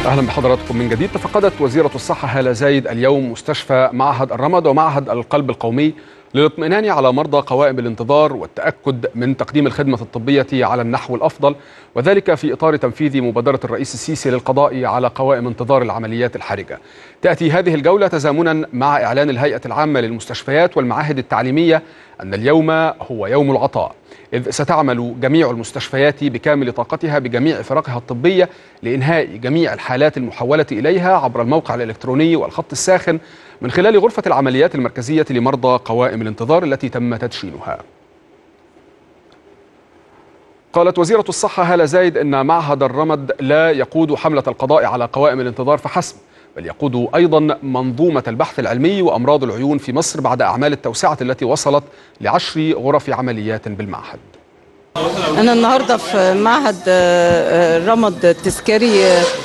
اهلا بحضراتكم من جديد تفقدت وزيره الصحه هاله زايد اليوم مستشفى معهد الرمد ومعهد القلب القومي للاطمئنان على مرضى قوائم الانتظار والتاكد من تقديم الخدمه الطبيه على النحو الافضل وذلك في اطار تنفيذ مبادره الرئيس السيسي للقضاء على قوائم انتظار العمليات الحرجه. تاتي هذه الجوله تزامنا مع اعلان الهيئه العامه للمستشفيات والمعاهد التعليميه ان اليوم هو يوم العطاء. إذ ستعمل جميع المستشفيات بكامل طاقتها بجميع فرقها الطبية لإنهاء جميع الحالات المحولة إليها عبر الموقع الإلكتروني والخط الساخن من خلال غرفة العمليات المركزية لمرضى قوائم الانتظار التي تم تدشينها قالت وزيرة الصحة هالة زايد أن معهد الرمد لا يقود حملة القضاء على قوائم الانتظار فحسب بل يقود أيضا منظومة البحث العلمي وأمراض العيون في مصر بعد أعمال التوسعة التي وصلت لعشر غرف عمليات بالمعهد أنا النهاردة في معهد الرمد التذكاري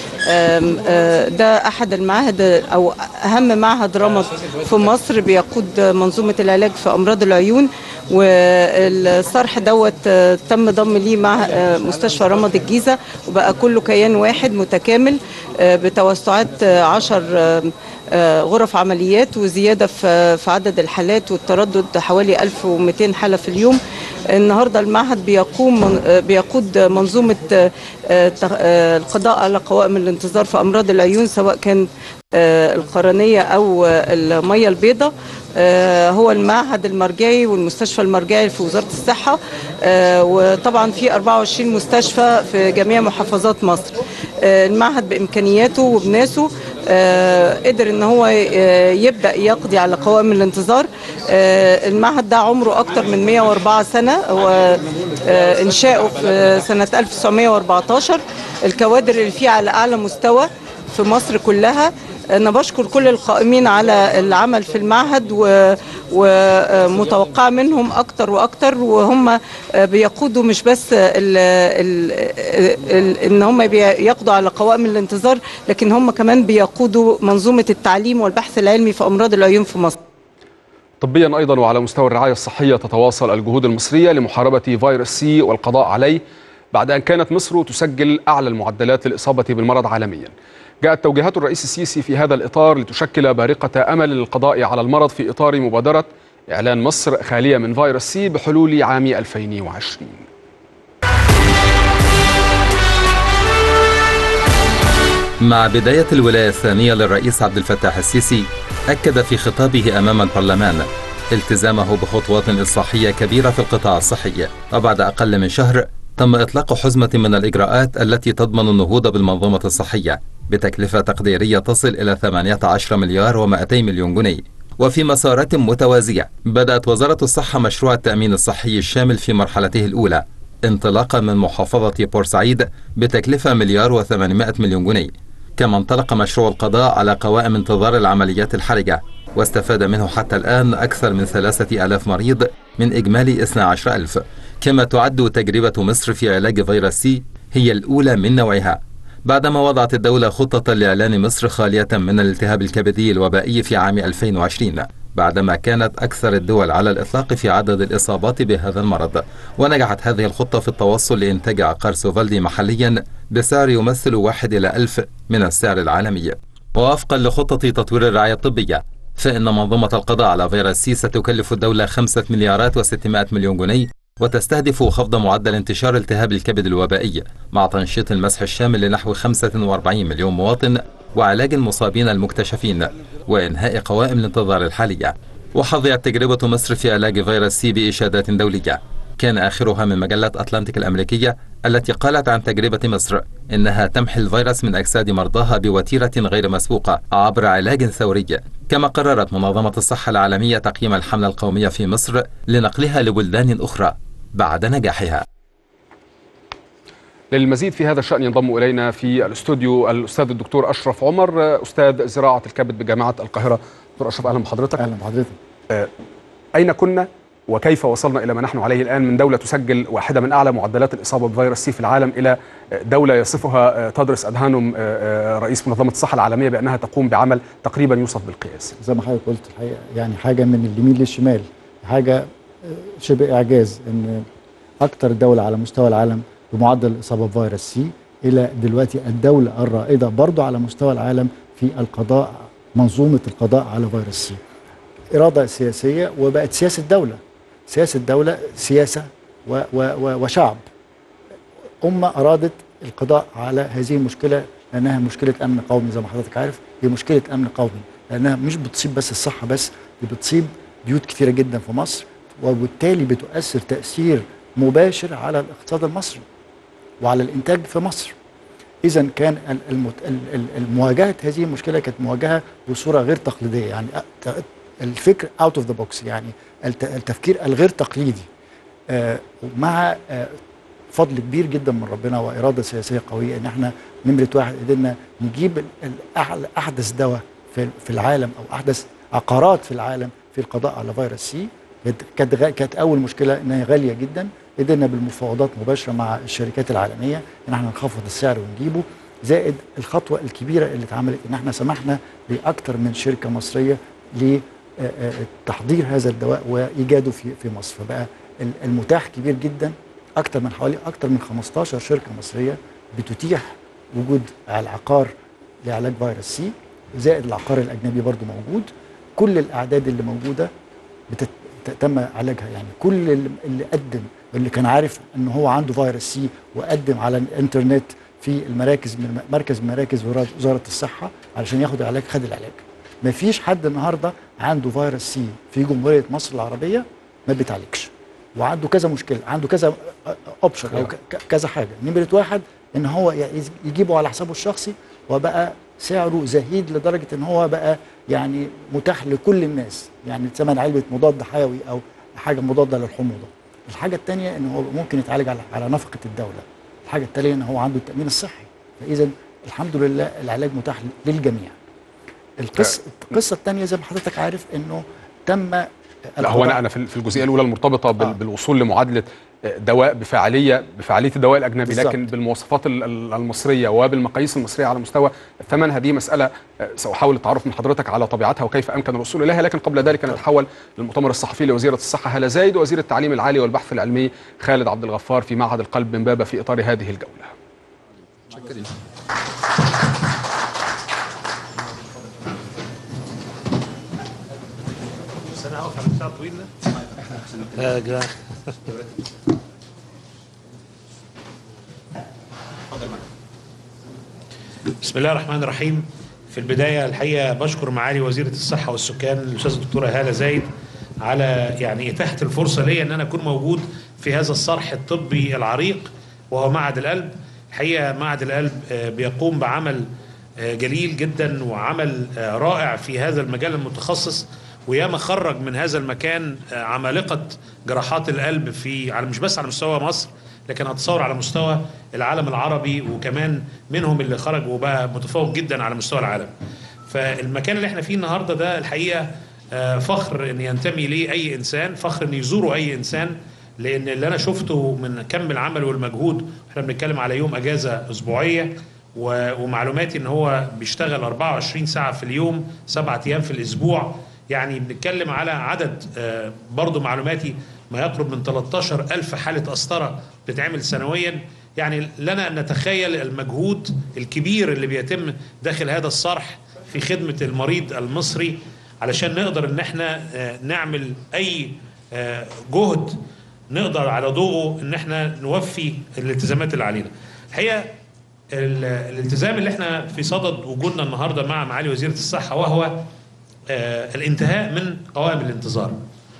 ده أحد المعاهد أو أهم معهد رمد في مصر بيقود منظومة العلاج في أمراض العيون والصرح دوت تم ضم ليه مع مستشفى رمد الجيزة وبقى كله كيان واحد متكامل بتوسعات عشر غرف عمليات وزيادة في عدد الحالات والتردد حوالي 1200 حالة في اليوم النهاردة المعهد بيقوم بيقود منظومة القضاء على قوائم الانتظار في أمراض العيون سواء كان القرنية أو المية البيضاء هو المعهد المرجعي والمستشفى المرجعي في وزارة الصحة وطبعا في 24 مستشفى في جميع محافظات مصر المعهد بإمكانياته وبناسه قدر ان هو يبدا يقضي على قوائم الانتظار المعهد ده عمره اكتر من 104 سنه هو انشاؤه في سنه 1914 الكوادر اللي فيه على اعلى مستوى في مصر كلها انا بشكر كل القائمين على العمل في المعهد ومتوقعه منهم اكتر واكتر وهم بيقودوا مش بس ال ال ال ان هم بيقضوا على قوائم الانتظار لكن هم كمان بيقودوا منظومه التعليم والبحث العلمي في امراض العيون في مصر طبيا ايضا وعلى مستوى الرعايه الصحيه تتواصل الجهود المصريه لمحاربه فيروس سي والقضاء عليه بعد ان كانت مصر تسجل اعلى المعدلات للاصابه بالمرض عالميا جاءت توجيهات الرئيس السيسي في هذا الإطار لتشكل بارقة أمل للقضاء على المرض في إطار مبادرة إعلان مصر خالية من فيروس سي بحلول عام 2020 مع بداية الولاية الثانية للرئيس عبد الفتاح السيسي أكد في خطابه أمام البرلمان التزامه بخطوات إصلاحية كبيرة في القطاع الصحي وبعد أقل من شهر تم إطلاق حزمة من الإجراءات التي تضمن النهوض بالمنظومة الصحية بتكلفة تقديرية تصل إلى 18 مليار و200 مليون جنيه وفي مسارات متوازية بدأت وزارة الصحة مشروع التأمين الصحي الشامل في مرحلته الأولى انطلاقا من محافظة بورسعيد بتكلفة مليار و800 مليون جنيه كما انطلق مشروع القضاء على قوائم انتظار العمليات الحرجة واستفاد منه حتى الآن أكثر من ثلاثة ألاف مريض من إجمالي 12 ألف كما تعد تجربة مصر في علاج فيروس سي هي الأولى من نوعها بعدما وضعت الدولة خطة لإعلان مصر خالية من الالتهاب الكبدي الوبائي في عام 2020 بعدما كانت أكثر الدول على الإطلاق في عدد الإصابات بهذا المرض ونجحت هذه الخطة في التوصل لإنتاج عقار سوفالدي محليا بسعر يمثل واحد إلى ألف من السعر العالمي ووفقا لخطة تطوير الرعاية الطبية فإن منظومة القضاء على فيروس سي ستكلف الدولة خمسة مليارات وستمائة مليون جنيه وتستهدف خفض معدل انتشار التهاب الكبد الوبائي مع تنشيط المسح الشامل لنحو 45 مليون مواطن وعلاج المصابين المكتشفين وإنهاء قوائم الانتظار الحالية وحظيت تجربة مصر في علاج فيروس سي بإشادات دولية كان آخرها من مجلة أتلانتيك الأمريكية التي قالت عن تجربة مصر إنها تمحي الفيروس من أجساد مرضاها بوتيرة غير مسبوقة عبر علاج ثوري كما قررت منظمة الصحة العالمية تقييم الحملة القومية في مصر لنقلها لبلدان أخرى بعد نجاحها للمزيد في هذا الشأن ينضم إلينا في الاستوديو الأستاذ الدكتور أشرف عمر أستاذ زراعة الكبد بجامعة القاهرة دكتور أشرف أهلا بحضرتك أهلا بحضرتك آه، أين كنا وكيف وصلنا إلى ما نحن عليه الآن من دولة تسجل واحدة من أعلى معدلات الإصابة بفيروس سي في العالم إلى دولة يصفها تدرس أدهانم رئيس منظمة الصحة العالمية بأنها تقوم بعمل تقريبا يوصف بالقياس زي ما حضرتك قلت الحقيقه يعني حاجه من اليمين للشمال حاجه شبه اعجاز ان اكتر دوله على مستوى العالم بمعدل الاصابه بفيروس سي الى دلوقتي الدوله الرائده برضو على مستوى العالم في القضاء منظومه القضاء على فيروس سي اراده سياسيه وبقت سياسه دوله سياسه دوله سياسه و و و وشعب امه ارادت القضاء على هذه المشكله لانها مشكله امن قومي زي ما حضرتك عارف هي مشكله امن قومي لانها مش بتصيب بس الصحه بس دي بتصيب بيوت كثيره جدا في مصر وبالتالي بتؤثر تاثير مباشر على الاقتصاد المصري وعلى الانتاج في مصر اذا كان ال- المت... ال- ال- المواجهه هذه المشكله كانت مواجهه بصوره غير تقليديه يعني أ- ت- الفكر اوت اوف ذا بوكس يعني الت- التفكير الغير تقليدي آه، ومع آه، فضل كبير جدا من ربنا واراده سياسيه قويه ان احنا نمره واحد قدرنا نجيب ال- ال- أح- احدث دواء في في العالم او احدث عقارات في العالم في القضاء على فيروس سي كانت- كانت غا- كانت اول مشكله انها غاليه جدا قدرنا بالمفاوضات مباشره مع الشركات العالميه ان احنا نخفض السعر ونجيبه زائد الخطوه الكبيره اللي اتعملت ان احنا سمحنا لاكثر من شركه مصريه لتحضير هذا الدواء وايجاده في في مصر فبقى ال- المتاح كبير جدا اكثر من حوالي اكثر من 15 شركه مصريه بتتيح وجود العقار لعلاج فيروس سي زائد العقار الاجنبي برضو موجود كل الاعداد اللي موجوده بتت... تم علاجها يعني كل اللي- اللي قدم اللي كان عارف ان هو عنده فيروس سي وقدم على الانترنت في المراكز من مركز من مراكز ورا- وزاره الصحه علشان ياخد العلاج خد العلاج ما فيش حد النهارده عنده فيروس سي في جمهوريه مصر العربيه ما بيتعالجش وعنده كذا مشكله عنده كذا اوبشن او ك- ك- كذا حاجه نمره واحد ان هو ي- يجيبه على حسابه الشخصي وبقى سعره زهيد لدرجه ان هو بقى يعني متاح لكل الناس يعني ثمن علبه مضاد حيوي او حاجه مضاده للحموضه الحاجه الثانيه ان هو ممكن يتعالج على على نفقه الدوله الحاجه الثانيه ان هو عنده التامين الصحي فاذا الحمد لله العلاج متاح للجميع القصه القصه الثانيه زي ما حضرتك عارف انه تم لا هو انا انا في في الجزئيه الاولى المرتبطه بال- آه. بالوصول لمعادله دواء بفاعليه بفاعليه الدواء الاجنبي بالظبط. لكن بالمواصفات ال- ال- المصريه وبالمقاييس المصريه على مستوى الثمن هذه مساله آه، ساحاول التعرف من حضرتك على طبيعتها وكيف امكن الوصول اليها لكن قبل ذلك نتحول للمؤتمر الصحفي لوزيره الصحه هاله زايد ووزير التعليم العالي والبحث العلمي خالد عبد الغفار في معهد القلب من بابا في اطار هذه الجوله بس انا هقف على بتاع طويل ده يا جماعه بسم الله الرحمن الرحيم في البدايه الحقيقه بشكر معالي وزيره الصحه والسكان الاستاذه الدكتوره هاله زايد على يعني اتاحه الفرصه لي ان انا اكون موجود في هذا الصرح الطبي العريق وهو معهد القلب الحقيقه معهد القلب آه، بيقوم بعمل آه، جليل جدا وعمل آه، رائع في هذا المجال المتخصص وياما خرج من هذا المكان آه، عمالقه جراحات القلب في على مش بس على مستوى مصر لكن اتصور على مستوى العالم العربي وكمان منهم اللي خرج وبقى متفوق جدا على مستوى العالم فالمكان اللي احنا فيه النهارده ده الحقيقه آه، فخر ان ينتمي ليه اي انسان فخر ان يزوره اي انسان لان اللي انا شفته من كم العمل والمجهود احنا بنتكلم على يوم اجازه اسبوعيه و- ومعلوماتي ان هو بيشتغل 24 ساعه في اليوم سبعة ايام في الاسبوع يعني بنتكلم على عدد آه، برضو معلوماتي ما يقرب من 13 ألف حالة قسطرة بتتعمل سنويا يعني لنا أن نتخيل المجهود الكبير اللي بيتم داخل هذا الصرح في خدمة المريض المصري علشان نقدر ان احنا آه، نعمل اي آه، جهد نقدر على ضوءه ان احنا نوفي الالتزامات اللي علينا الحقيقه ال- الالتزام اللي احنا في صدد وجودنا النهارده مع معالي وزيره الصحه وهو آه، الانتهاء من قوائم الانتظار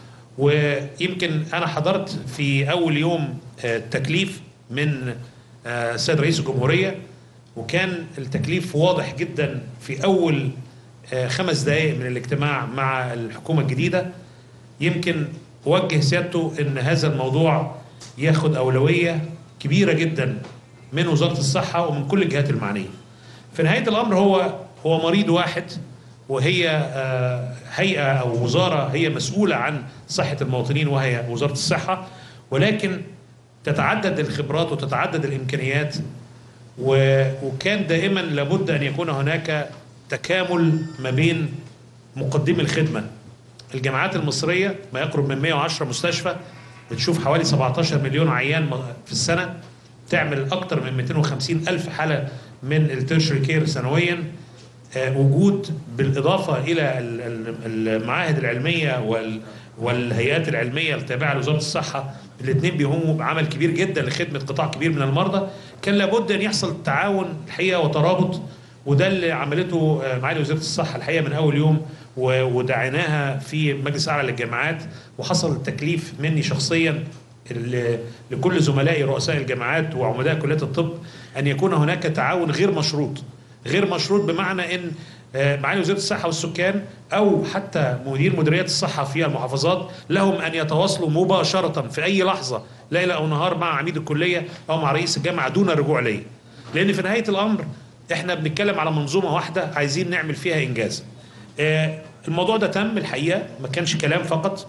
ويمكن انا حضرت في اول يوم آه، التكليف من آه، السيد رئيس الجمهوريه وكان التكليف واضح جدا في اول آه، خمس دقائق من الاجتماع مع الحكومه الجديده يمكن وجه سيادته ان هذا الموضوع ياخد اولويه كبيره جدا من وزاره الصحه ومن كل الجهات المعنيه. في نهايه الامر هو هو مريض واحد وهي آه، هيئه او وزاره هي مسؤوله عن صحه المواطنين وهي وزاره الصحه ولكن تتعدد الخبرات وتتعدد الامكانيات و- وكان دائما لابد ان يكون هناك تكامل ما بين مقدمي الخدمه الجامعات المصريه ما يقرب من 110 مستشفى بتشوف حوالي 17 مليون عيان م- في السنه تعمل اكتر من 250 الف حاله من التيرشري كير سنويا آه، وجود بالاضافه الى ال- ال- المعاهد العلميه وال والهيئات العلميه التابعه لوزاره الصحه الاثنين بيقوموا بعمل كبير جدا لخدمه قطاع كبير من المرضى كان لابد ان يحصل تعاون الحقيقه وترابط وده اللي عملته آه، معالي وزيره الصحه الحقيقه من اول يوم و- ودعيناها في مجلس اعلى للجامعات وحصل التكليف مني شخصيا ل- لكل زملائي رؤساء الجامعات وعمداء كليات الطب ان يكون هناك تعاون غير مشروط غير مشروط بمعنى ان آه، معالي وزيره الصحه والسكان او حتى مدير مديريات الصحه في المحافظات لهم ان يتواصلوا مباشره في اي لحظه ليله او نهار مع عميد الكليه او مع رئيس الجامعه دون الرجوع لي لان في نهايه الامر احنا بنتكلم على منظومه واحده عايزين نعمل فيها انجاز آه، الموضوع ده تم الحقيقه ما كانش كلام فقط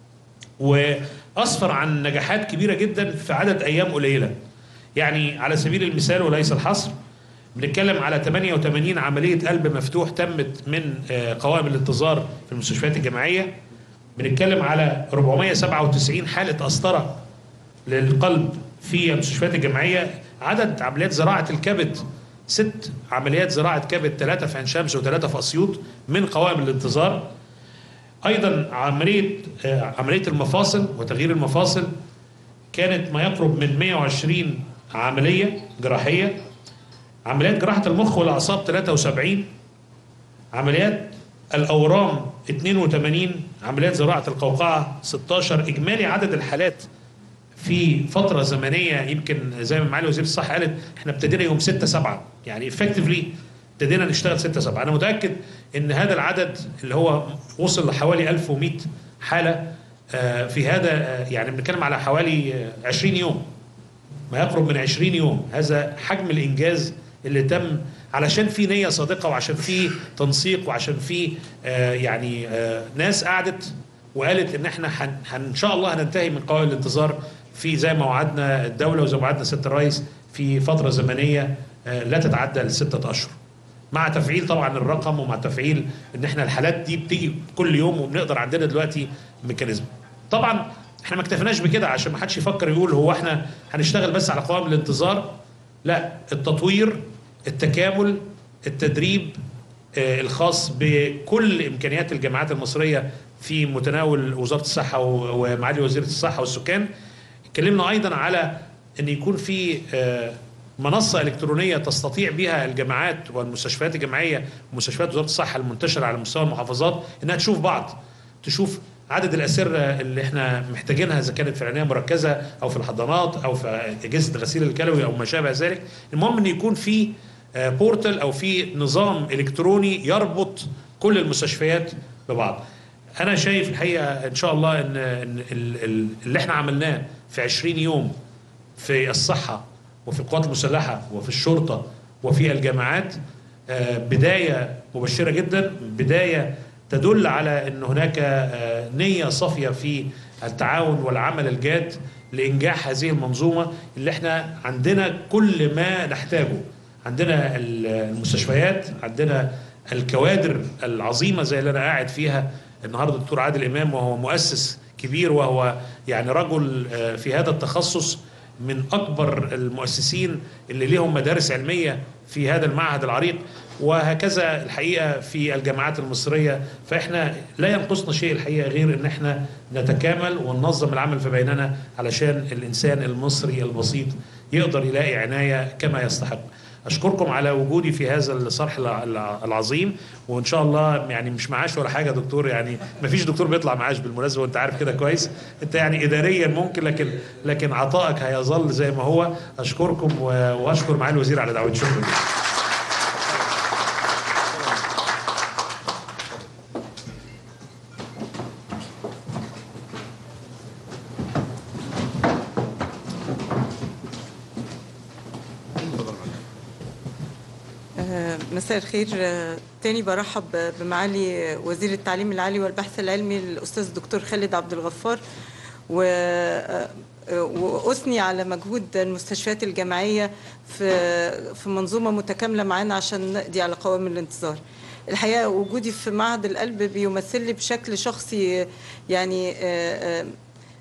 واسفر عن نجاحات كبيره جدا في عدد ايام قليله يعني على سبيل المثال وليس الحصر بنتكلم على 88 عمليه قلب مفتوح تمت من آه، قوائم الانتظار في المستشفيات الجامعيه بنتكلم على 497 حاله قسطره للقلب في المستشفيات الجامعيه عدد عمليات زراعه الكبد ست عمليات زراعه كبد ثلاثه في عين شمس وثلاثه في اسيوط من قوائم الانتظار ايضا عمليه آه، عمليه المفاصل وتغيير المفاصل كانت ما يقرب من 120 عمليه جراحيه عمليات جراحه المخ والاعصاب 73 عمليات الاورام 82 عمليات زراعه القوقعه 16 اجمالي عدد الحالات في فتره زمنيه يمكن زي ما معالي وزير الصحه قالت احنا ابتدينا يوم 6 7 يعني افكتفلي ابتدينا نشتغل 6 7 انا متاكد ان هذا العدد اللي هو وصل لحوالي 1100 حاله آه، في هذا آه، يعني بنتكلم على حوالي آه، 20 يوم ما يقرب من 20 يوم هذا حجم الانجاز اللي تم علشان في نيه صادقه وعشان في تنسيق وعشان في آه يعني آه ناس قعدت وقالت ان احنا حن حن ان شاء الله هننتهي من قوائم الانتظار في زي ما وعدنا الدوله وزي ما وعدنا سياده الرئيس في فتره زمنيه آه لا تتعدى الستة اشهر مع تفعيل طبعا الرقم ومع تفعيل ان احنا الحالات دي بتيجي كل يوم وبنقدر عندنا دلوقتي ميكانيزم طبعا احنا ما اكتفيناش بكده عشان ما حدش يفكر يقول هو احنا هنشتغل بس على قوائم الانتظار لا التطوير التكامل التدريب آه، الخاص بكل امكانيات الجامعات المصريه في متناول وزاره الصحه و- ومعالي وزيره الصحه والسكان اتكلمنا ايضا على ان يكون في آه، منصه الكترونيه تستطيع بها الجامعات والمستشفيات الجامعيه ومستشفيات وزاره الصحه المنتشره على مستوى المحافظات انها تشوف بعض تشوف عدد الاسره اللي احنا محتاجينها اذا كانت في العنايه المركزه او في الحضانات او في اجهزه الغسيل الكلوي او ما شابه ذلك المهم ان يكون في آه، بورتال او في نظام الكتروني يربط كل المستشفيات ببعض انا شايف الحقيقه ان شاء الله ان ان ال- ال- اللي احنا عملناه في 20 يوم في الصحه وفي القوات المسلحه وفي الشرطه وفي الجامعات آه، بدايه مبشره جدا بدايه تدل على ان هناك آه، نيه صافيه في التعاون والعمل الجاد لانجاح هذه المنظومه اللي احنا عندنا كل ما نحتاجه عندنا ال- المستشفيات عندنا الكوادر العظيمه زي اللي انا قاعد فيها النهارده الدكتور عادل امام وهو مؤسس كبير وهو يعني رجل آه، في هذا التخصص من اكبر المؤسسين اللي ليهم مدارس علميه في هذا المعهد العريق وهكذا الحقيقه في الجامعات المصريه فاحنا لا ينقصنا شيء الحقيقه غير ان احنا نتكامل وننظم العمل في بيننا علشان الانسان المصري البسيط يقدر يلاقي عنايه كما يستحق. اشكركم على وجودي في هذا الصرح الع- الع- العظيم وان شاء الله يعني مش معاش ولا حاجه يا دكتور يعني ما فيش دكتور بيطلع معاش بالمناسبه وانت عارف كده كويس انت يعني اداريا ممكن لكن لكن عطائك هيظل زي ما هو اشكركم و- واشكر معالي الوزير على دعوتي شكرا لك. آه، مساء الخير آه، تاني برحب بمعالي وزير التعليم العالي والبحث العلمي الأستاذ الدكتور خالد عبد الغفار و آه، وأثني على مجهود المستشفيات الجامعية في في منظومة متكاملة معانا عشان نقضي على قوائم الانتظار. الحقيقة وجودي في معهد القلب بيمثل لي بشكل شخصي يعني آه، آه،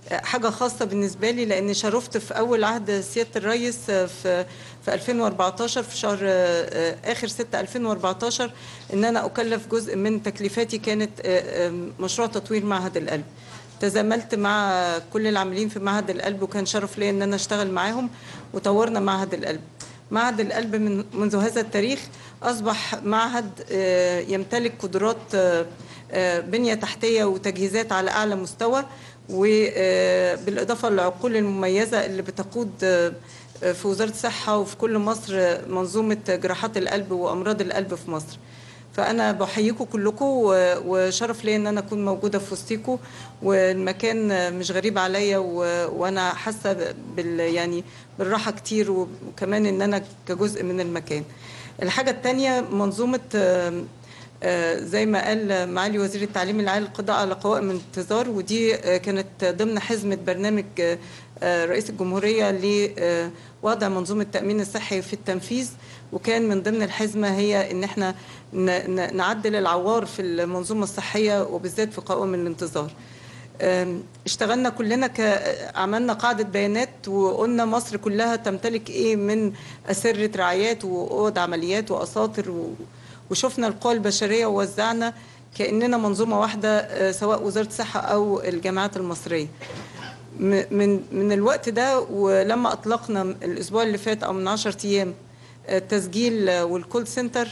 حاجه خاصه بالنسبه لي لان شرفت في اول عهد سياده الرئيس في في 2014 في شهر اخر 6 2014 ان انا اكلف جزء من تكليفاتي كانت مشروع تطوير معهد القلب تزاملت مع كل العاملين في معهد القلب وكان شرف لي ان انا اشتغل معاهم وطورنا معهد القلب معهد القلب من منذ هذا التاريخ اصبح معهد يمتلك قدرات بنيه تحتيه وتجهيزات على اعلى مستوى وبالاضافه للعقول المميزه اللي بتقود في وزاره الصحه وفي كل مصر منظومه جراحات القلب وامراض القلب في مصر. فانا بحييكم كلكم وشرف لي ان انا اكون موجوده في وسطيكم والمكان مش غريب عليا وانا حاسه بال يعني بالراحه كتير وكمان ان انا كجزء من المكان. الحاجه الثانيه منظومه زي ما قال معالي وزير التعليم العالي القضاء على قوائم الانتظار ودي كانت ضمن حزمه برنامج رئيس الجمهوريه لوضع منظومه التامين الصحي في التنفيذ وكان من ضمن الحزمه هي ان احنا نعدل العوار في المنظومه الصحيه وبالذات في قوائم الانتظار. اشتغلنا كلنا ك... عملنا قاعدة بيانات وقلنا مصر كلها تمتلك ايه من أسرة رعايات وأوض عمليات وأساطر و... وشفنا القوى البشرية ووزعنا كأننا منظومة واحدة سواء وزارة الصحة أو الجامعات المصرية من من الوقت ده ولما أطلقنا الأسبوع اللي فات أو من 10 أيام التسجيل والكول سنتر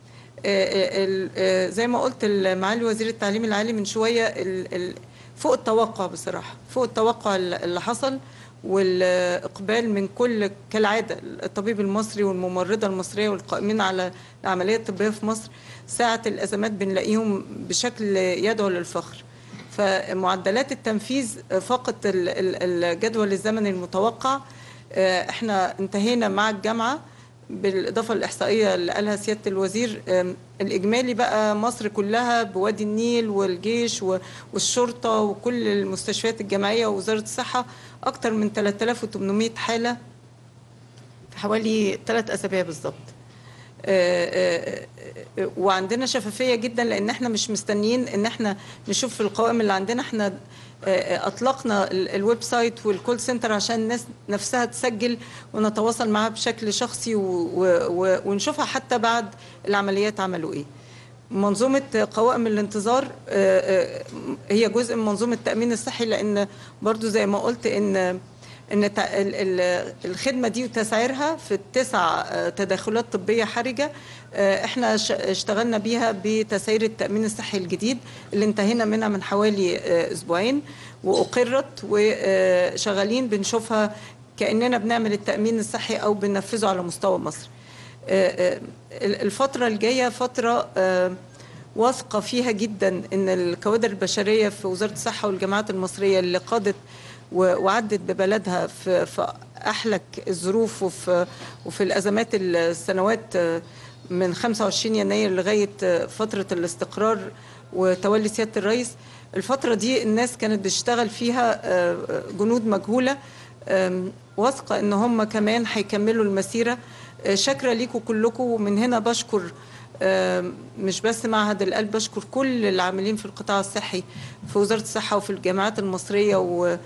زي ما قلت معالي وزير التعليم العالي من شوية فوق التوقع بصراحة فوق التوقع اللي حصل والاقبال من كل كالعاده الطبيب المصري والممرضه المصريه والقائمين على العمليه الطبيه في مصر ساعه الازمات بنلاقيهم بشكل يدعو للفخر فمعدلات التنفيذ فقط الجدول الزمني المتوقع احنا انتهينا مع الجامعه بالاضافه للاحصائيه اللي قالها سياده الوزير الاجمالي بقى مصر كلها بوادي النيل والجيش والشرطه وكل المستشفيات الجامعيه ووزاره الصحه اكثر من 3800 حاله في حوالي ثلاث اسابيع بالظبط وعندنا شفافيه جدا لان احنا مش مستنيين ان احنا نشوف في القوائم اللي عندنا احنا اطلقنا الويب سايت والكول سنتر عشان الناس نفسها تسجل ونتواصل معاها بشكل شخصي ونشوفها حتى بعد العمليات عملوا ايه منظومة قوائم الانتظار هي جزء من منظومة التأمين الصحي لأن برضو زي ما قلت إن ان الخدمه دي وتسعيرها في التسع تدخلات طبيه حرجه احنا اشتغلنا بيها بتسعير التامين الصحي الجديد اللي انتهينا منها من حوالي اسبوعين واقرت وشغالين بنشوفها كاننا بنعمل التامين الصحي او بننفذه على مستوى مصر الفتره الجايه فتره واثقه فيها جدا ان الكوادر البشريه في وزاره الصحه والجامعات المصريه اللي قادت وعدت ببلدها في, في احلك الظروف وفي وفي الازمات السنوات من 25 يناير لغايه فتره الاستقرار وتولي سياده الرئيس الفتره دي الناس كانت بتشتغل فيها جنود مجهوله واثقه ان هم كمان هيكملوا المسيره شاكره ليكم كلكم ومن هنا بشكر مش بس معهد القلب بشكر كل العاملين في القطاع الصحي في وزاره الصحه وفي الجامعات المصريه و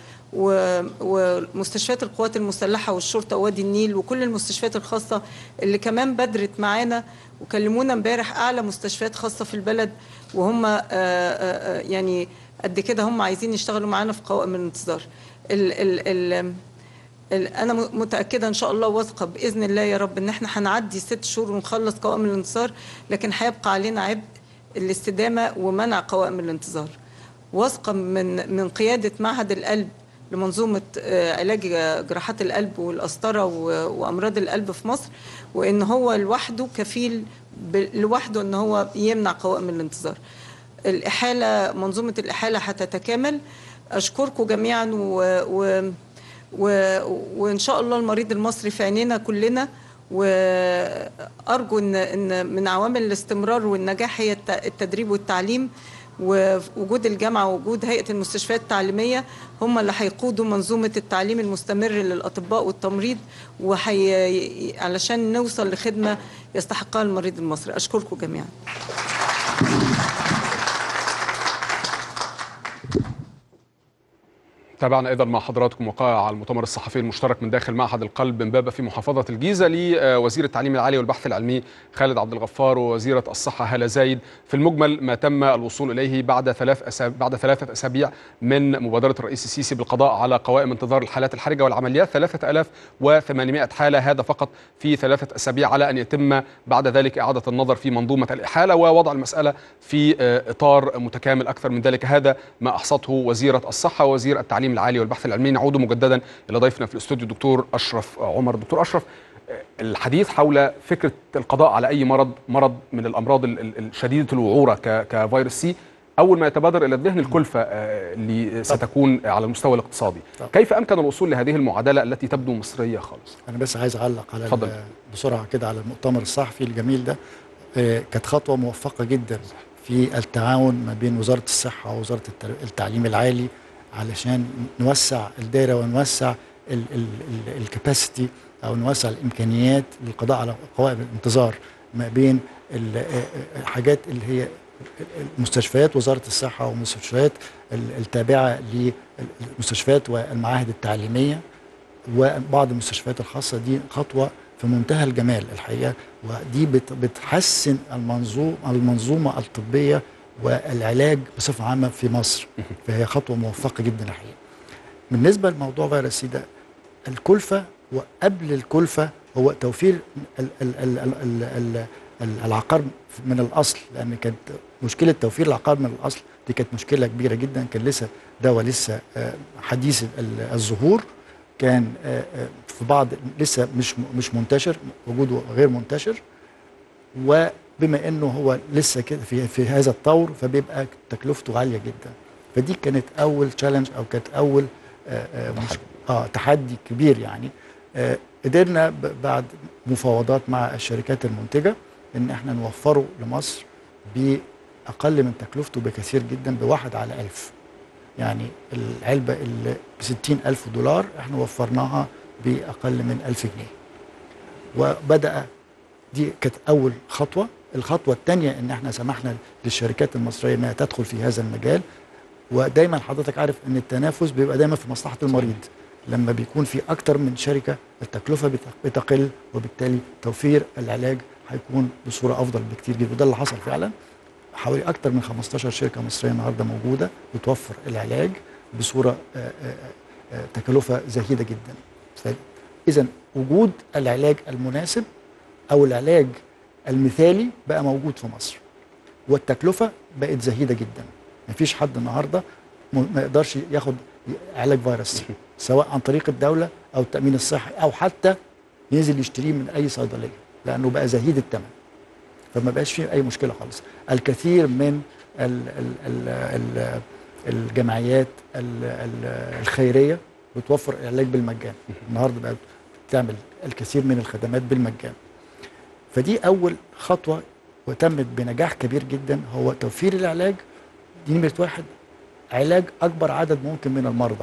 ومستشفيات القوات المسلحة والشرطة ووادي النيل وكل المستشفيات الخاصة اللي كمان بدرت معانا وكلمونا امبارح أعلى مستشفيات خاصة في البلد وهم آآ آآ يعني قد كده هم عايزين يشتغلوا معانا في قوائم الانتظار ال ال ال انا متاكده ان شاء الله واثقه باذن الله يا رب ان احنا هنعدي ست شهور ونخلص قوائم الانتصار لكن هيبقى علينا عبء الاستدامه ومنع قوائم الانتظار واثقه من من قياده معهد القلب لمنظومه علاج جراحات القلب والقسطره وامراض القلب في مصر وان هو لوحده كفيل لوحده ان هو يمنع قوائم الانتظار الاحاله منظومه الاحاله هتتكامل اشكركم جميعا و, و و... وان شاء الله المريض المصري في عينينا كلنا وارجو ان ان من عوامل الاستمرار والنجاح هي التدريب والتعليم ووجود الجامعه ووجود هيئه المستشفيات التعليميه هم اللي هيقودوا منظومه التعليم المستمر للاطباء والتمريض وحي... علشان نوصل لخدمه يستحقها المريض المصري اشكركم جميعا تابعنا ايضا مع حضراتكم وقائع المؤتمر الصحفي المشترك من داخل معهد القلب امبابه في محافظه الجيزه لوزير التعليم العالي والبحث العلمي خالد عبد الغفار ووزيره الصحه هاله زايد في المجمل ما تم الوصول اليه بعد ثلاث أسابيع بعد ثلاثه اسابيع من مبادره الرئيس السيسي بالقضاء على قوائم انتظار الحالات الحرجه والعمليات 3800 حاله هذا فقط في ثلاثه اسابيع على ان يتم بعد ذلك اعاده النظر في منظومه الاحاله ووضع المساله في اطار متكامل اكثر من ذلك هذا ما احصته وزيره الصحه ووزير التعليم العالي والبحث العلمي نعود مجددا الى ضيفنا في الاستوديو الدكتور اشرف عمر دكتور اشرف الحديث حول فكره القضاء على اي مرض مرض من الامراض الشديده الوعوره كفيروس سي اول ما يتبادر الى الذهن الكلفه اللي ستكون على المستوى الاقتصادي طبعا. كيف امكن الوصول لهذه المعادله التي تبدو مصريه خالص انا بس عايز اعلق على اتفضل. ال- بسرعه كده على المؤتمر الصحفي الجميل ده آه، كانت خطوه موفقه جدا في التعاون ما بين وزاره الصحه ووزاره التر- التعليم العالي علشان نوسع الدائره ونوسع الكاباسيتي او نوسع الامكانيات للقضاء على قوائم الانتظار ما بين ال- آه، آه، الحاجات اللي هي مستشفيات وزاره الصحه ومستشفيات ال- التابعه للمستشفيات والمعاهد التعليميه وبعض المستشفيات الخاصه دي خطوه في منتهى الجمال الحقيقه ودي بت- بتحسن المنظوم المنظومه الطبيه والعلاج بصفه عامه في مصر فهي خطوه موفقه جدا الحقيقه. بالنسبه لموضوع فيروس سي ده الكلفه وقبل الكلفه هو توفير ال ال ال ال ال ال ال العقار من الاصل لان كانت مشكله توفير العقار من الاصل دي كانت مشكله كبيره جدا كان لسه دواء لسه آه، حديث ال- الظهور كان آه، آه، في بعض لسه مش مش منتشر وجوده غير منتشر وبما انه هو لسه كده في في هذا الطور فبيبقى تكلفته عاليه جدا فدي كانت اول تشالنج او كانت اول آه، آه، مش اه تحدي كبير يعني آه، قدرنا ب- بعد مفاوضات مع الشركات المنتجه ان احنا نوفره لمصر باقل من تكلفته بكثير جدا بواحد على ألف يعني العلبه اللي ب 60 ألف دولار احنا وفرناها باقل من 1000 جنيه وبدا دي كانت اول خطوه الخطوه الثانيه ان احنا سمحنا للشركات المصريه انها تدخل في هذا المجال ودايما حضرتك عارف ان التنافس بيبقى دايما في مصلحه المريض لما بيكون في اكتر من شركه التكلفه بت- بتقل وبالتالي توفير العلاج هيكون بصوره افضل بكتير جدا وده اللي حصل فعلا حوالي اكتر من 15 شركه مصريه النهارده موجوده بتوفر العلاج بصوره آه، آه، آه، تكلفه زهيده جدا اذا وجود العلاج المناسب او العلاج المثالي بقى موجود في مصر والتكلفه بقت زهيده جدا مفيش حد النهارده م- ما يقدرش ياخد علاج فيروس سي سواء عن طريق الدوله او التامين الصحي او حتى ينزل يشتريه من اي صيدليه لانه بقى زهيد الثمن فما بقاش فيه اي مشكله خالص الكثير من ال ال ال ال الجمعيات ال ال الخيريه بتوفر العلاج بالمجان النهارده بقت بتعمل الكثير من الخدمات بالمجان فدي اول خطوه وتمت بنجاح كبير جدا هو توفير العلاج دي نمره واحد علاج اكبر عدد ممكن من المرضى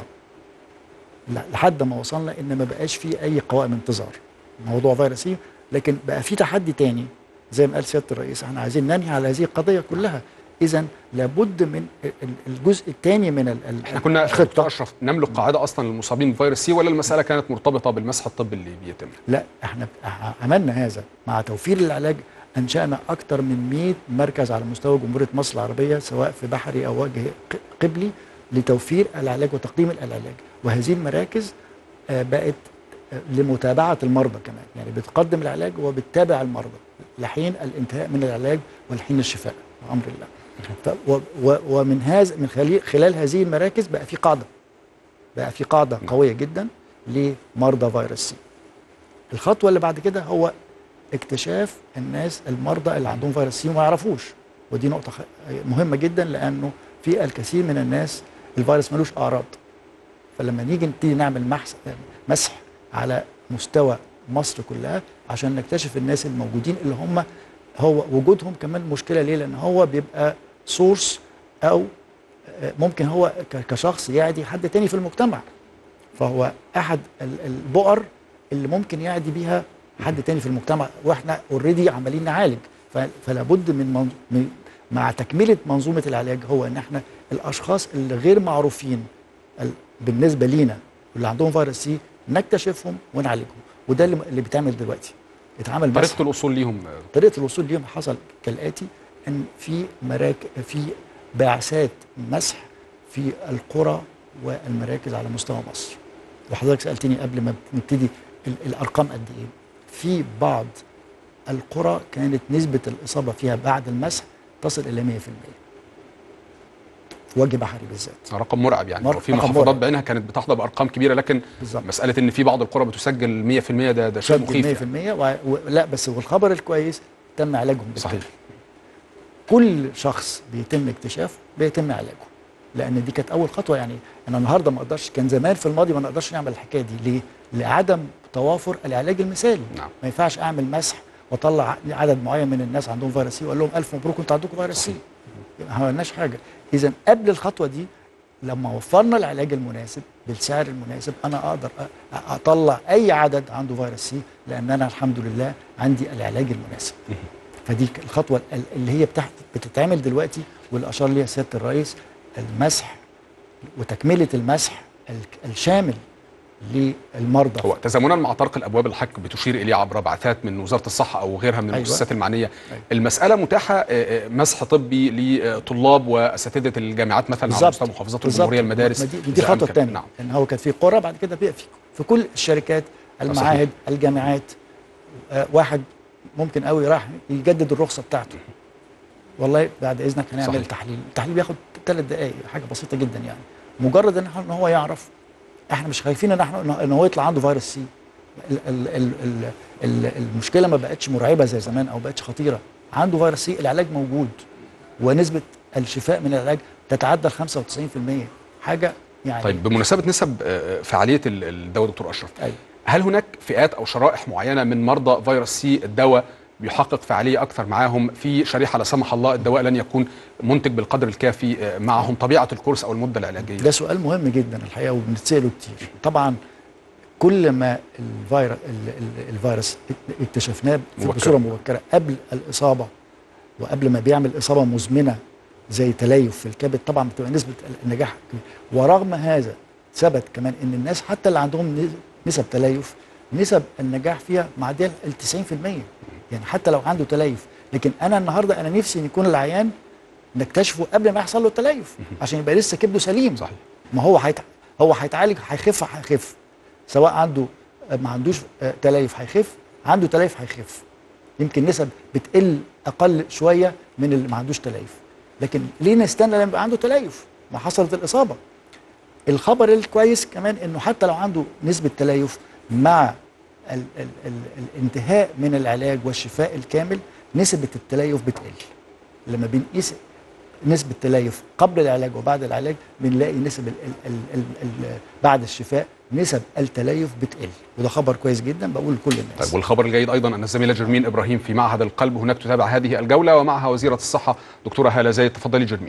ل- لحد ما وصلنا ان ما بقاش فيه اي قوائم انتظار موضوع فيروسي لكن بقى في تحدي تاني زي ما قال سياده الرئيس احنا عايزين ننهي على هذه القضيه كلها اذا لابد من ال- ال- الجزء الثاني من ال- ال- احنا كنا الخطه دكتور اشرف نملك قاعده اصلا للمصابين بفيروس سي ولا المساله كانت مرتبطه بالمسح الطبي اللي بيتم لا احنا ع- عملنا هذا مع توفير العلاج انشانا اكثر من 100 مركز على مستوى جمهوريه مصر العربيه سواء في بحري او وجه ق- قبلي لتوفير العلاج وتقديم العلاج وهذه المراكز آه، بقت آه، لمتابعه المرضى كمان يعني بتقدم العلاج وبتتابع المرضى لحين الانتهاء من العلاج ولحين الشفاء بامر الله ف و و ومن هذا من خلال خلال هذه المراكز بقى في قاعده بقى في قاعده قويه جدا لمرضى فيروس سي الخطوه اللي بعد كده هو اكتشاف الناس المرضى اللي عندهم فيروس سي وما يعرفوش ودي نقطه خ- مهمه جدا لانه في الكثير من الناس الفيروس ملوش اعراض فلما نيجي نبتدي نعمل محس مسح على مستوى مصر كلها عشان نكتشف الناس الموجودين اللي هم هو وجودهم كمان مشكله ليه؟ لان هو بيبقى سورس او آه، ممكن هو ك- كشخص يعدي حد تاني في المجتمع فهو احد ال- البؤر اللي ممكن يعدي بيها حد تاني في المجتمع واحنا اوريدي عمالين نعالج ف- فلا بد من, من من مع تكمله منظومه العلاج هو ان احنا الاشخاص اللي غير معروفين ال- بالنسبه لينا اللي عندهم فيروس سي نكتشفهم ونعالجهم وده اللي اللي بيتعمل دلوقتي اتعمل مسح طريقه الوصول ليهم طريقه الوصول ليهم حصل كالاتي ان في مراكز في بعثات مسح في القرى والمراكز على مستوى مصر وحضرتك سالتني قبل ما نبتدي ال- الارقام قد ايه في بعض القرى كانت نسبه الاصابه فيها بعد المسح تصل الى 100% في وجه بحري بالذات رقم مرعب يعني مرعب- وفي رقم محافظات مرعب. بعينها كانت بتحظى بارقام كبيره لكن بالظبط. مساله ان في بعض القرى بتسجل 100% ده ده شيء مخيف 100% يعني. و... و... لا بس والخبر الكويس تم علاجهم بالكامل. صحيح كل شخص بيتم اكتشافه بيتم علاجه لان دي كانت اول خطوه يعني انا النهارده ما اقدرش كان زمان في الماضي ما نقدرش نعمل الحكايه دي ليه؟ لعدم توافر العلاج المثالي نعم. ما ينفعش اعمل مسح واطلع عدد معين من الناس عندهم فيروس سي واقول لهم الف مبروك انتوا عندكم فيروس سي ما عملناش حاجه اذا قبل الخطوه دي لما وفرنا العلاج المناسب بالسعر المناسب انا اقدر أ- اطلع اي عدد عنده فيروس سي لان انا الحمد لله عندي العلاج المناسب فدي الخطوه ال- اللي هي بتاعت بتتعمل دلوقتي واللي اشار ليها سياده الرئيس المسح وتكمله المسح ال- الشامل للمرضى هو تزامنا مع طرق الابواب الحق بتشير اليه عبر بعثات من وزاره الصحه او غيرها من أيوة. المؤسسات المعنيه أيوة. المساله متاحه آه، آه، مسح طبي لطلاب واساتذه الجامعات مثلا على بالظبط. مستوى محافظات بالظبط. الجمهوريه المدارس ما دي, دي إذا الخطوه أمكن. الثانيه نعم ان هو كان في قرى بعد كده بقى في في كل الشركات المعاهد الجامعات آه واحد ممكن قوي راح يجدد الرخصه بتاعته والله بعد اذنك هنعمل صحيح. تحليل التحليل بياخد ثلاث دقائق حاجه بسيطه جدا يعني مجرد ان إحنا- ان هو يعرف احنا مش خايفين ان احنا ان هو يطلع عنده فيروس سي ال ال ال ال ال المشكله ما بقتش مرعبه زي زمان او بقتش خطيره عنده فيروس سي العلاج موجود ونسبه الشفاء من العلاج تتعدى ال 95% حاجه يعني طيب بمناسبه نسب آه، فعاليه ال- الدواء دكتور اشرف أيوة. هل هناك فئات او شرائح معينه من مرضى فيروس سي الدواء بيحقق فعاليه اكثر معاهم في شريحه لا سمح الله الدواء لن يكون منتج بالقدر الكافي آه، معهم طبيعه الكورس او المده العلاجيه ده سؤال مهم جدا الحقيقه وبنتساله كتير طبعا كل ما الفيروس الفيروس اكتشفناه في- مبكرا. بصوره مبكره قبل الاصابه وقبل ما بيعمل اصابه مزمنه زي تليف في الكبد طبعا بتبقى نسبه النجاح كبيرة. ورغم هذا ثبت كمان ان الناس حتى اللي عندهم نس- نسب تليف نسب النجاح فيها معديه ال 90% يعني حتى لو عنده تليف لكن انا النهارده انا نفسي ان يكون العيان نكتشفه قبل ما يحصل له التليف عشان يبقى لسه كبده سليم صحيح ما هو هيتع... هو هيتعالج هيخف هيخف سواء عنده ما عندوش آه، تليف هيخف عنده تليف هيخف يمكن نسب بتقل اقل شويه من اللي ما عندوش تليف لكن ليه نستنى لما يبقى عنده تليف ما حصلت الاصابه الخبر الكويس كمان انه حتى لو عنده نسبه تليف مع ال ال ال الانتهاء من العلاج والشفاء الكامل نسبه التليف بتقل لما بنقيس نسبة تليف قبل العلاج وبعد العلاج بنلاقي نسب ال ال ال ال ال بعد الشفاء نسب التليف بتقل وده خبر كويس جدا بقول لكل الناس طيب والخبر الجيد ايضا ان الزميله جرمين ابراهيم في معهد القلب هناك تتابع هذه الجوله ومعها وزيره الصحه دكتوره هاله زايد تفضلي جرمين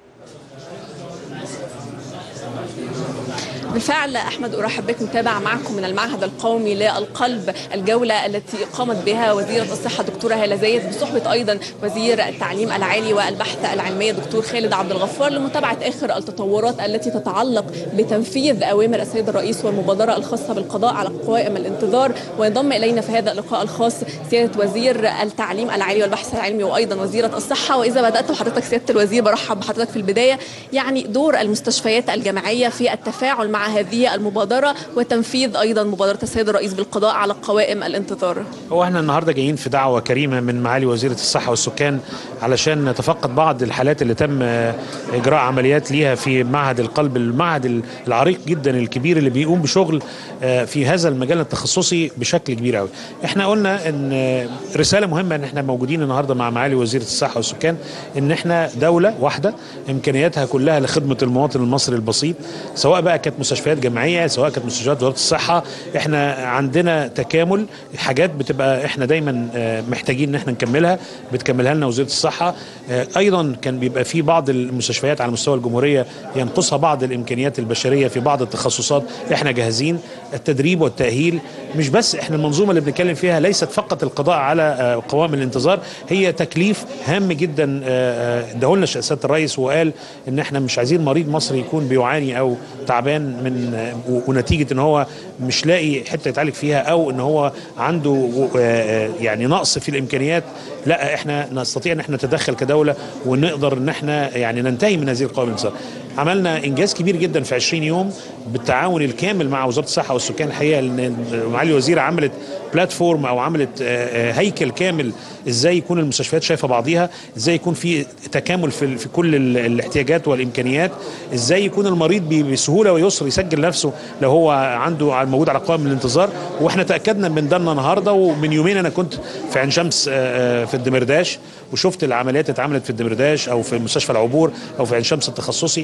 بالفعل احمد ارحب بك متابع معكم من المعهد القومي للقلب الجوله التي قامت بها وزيره الصحه دكتوره هاله زايد بصحبه ايضا وزير التعليم العالي والبحث العلميه دكتور خالد عبد الغفار لمتابعه اخر التطورات التي تتعلق بتنفيذ اوامر السيد الرئيس والمبادره الخاصه بالقضاء على قوائم الانتظار وينضم الينا في هذا اللقاء الخاص سياده وزير التعليم العالي والبحث العلمي وايضا وزيره الصحه واذا بدات بحضرتك سياده الوزير برحب بحضرتك في البدايه يعني دور المستشفيات الجامعيه في التفاعل مع هذه المبادره وتنفيذ ايضا مبادره السيد الرئيس بالقضاء على قوائم الانتظار هو احنا النهارده جايين في دعوه كريمه من معالي وزيره الصحه والسكان علشان نتفقد بعض الحالات اللي تم آه، اجراء عمليات ليها في معهد القلب المعهد العريق جدا الكبير اللي بيقوم بشغل آه، في هذا المجال التخصصي بشكل كبير قوي احنا قلنا ان آه، رساله مهمه ان احنا موجودين النهارده مع معالي وزيره الصحه والسكان ان احنا دوله واحده امكانياتها كلها لخدمه المواطن المصري البسيط سواء بقى كانت مستشفيات جامعيه سواء كانت مستشفيات وزاره الصحه احنا عندنا تكامل حاجات بتبقى احنا دايما آه، محتاجين ان احنا نكملها بتكملها لنا وزاره الصحه آه، ايضا كان بيبقى في بعض المستشفيات على مستوى الجمهوريه ينقصها بعض الامكانيات البشريه في بعض التخصصات احنا جاهزين التدريب والتاهيل مش بس احنا المنظومه اللي بنتكلم فيها ليست فقط القضاء على آه، قوائم الانتظار هي تكليف هام جدا آه، آه، اداه لنا سياده الرئيس وقال ان احنا مش عايزين مريض مصري يكون بيعاني او تعبان من و- ونتيجه ان هو مش لاقي حته يتعالج فيها او ان هو عنده آه، يعني نقص في الامكانيات لا احنا نستطيع ان احنا نتدخل كدوله ونقدر ان احنا يعني ننتهي من هذه القوائم الانتصار عملنا انجاز كبير جدا في 20 يوم بالتعاون الكامل مع وزاره الصحه والسكان الحقيقه لان معالي الوزيره عملت بلاتفورم او عملت آه، آه، هيكل كامل ازاي يكون المستشفيات شايفه بعضيها ازاي يكون في تكامل في في كل ال- الاحتياجات والامكانيات ازاي يكون المريض ب- بسهوله ويسر يسجل نفسه لو هو عنده ع- موجود على قائمه الانتظار واحنا تاكدنا من ده النهارده ومن يومين انا كنت في عين شمس آه، آه، في الدمرداش وشفت العمليات اللي اتعملت في الدمرداش او في مستشفى العبور او في عين شمس التخصصي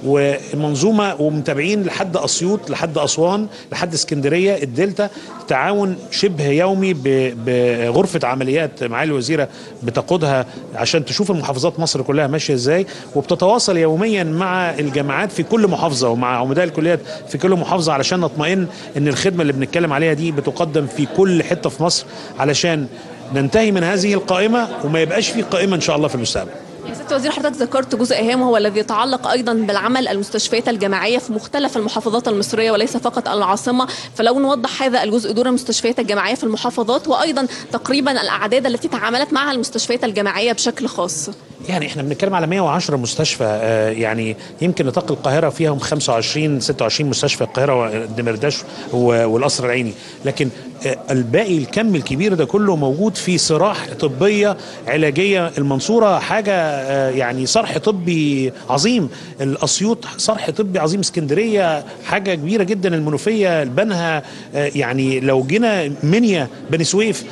والمنظومه ومتابعين لحد اسيوط لحد اسوان لحد اسكندريه الدلتا تعاون شبه يومي ب- بغرفه عمليات معالي الوزيره بتقودها عشان تشوف المحافظات مصر كلها ماشيه ازاي وبتتواصل يوميا مع الجامعات في كل محافظه ومع عمداء الكليات في كل محافظه علشان نطمئن ان الخدمه اللي بنتكلم عليها دي بتقدم في كل حته في مصر علشان ننتهي من هذه القائمه وما يبقاش في قائمه ان شاء الله في المستقبل يا ست وزير حضرتك ذكرت جزء هام هو الذي يتعلق ايضا بالعمل المستشفيات الجامعيه في مختلف المحافظات المصريه وليس فقط العاصمه فلو نوضح هذا الجزء دور المستشفيات الجامعيه في المحافظات وايضا تقريبا الاعداد التي تعاملت معها المستشفيات الجامعيه بشكل خاص يعني احنا بنتكلم على 110 مستشفى آه، يعني يمكن نطاق القاهره فيهم 25 26 مستشفى القاهره والدمرداش و- والقصر العيني لكن آه، الباقي الكم الكبير ده كله موجود في صراح طبيه علاجيه المنصوره حاجه آه، يعني صرح طبي عظيم الاسيوط صرح طبي عظيم اسكندريه حاجه كبيره جدا المنوفيه البنها آه، يعني لو جينا منيا بني سويف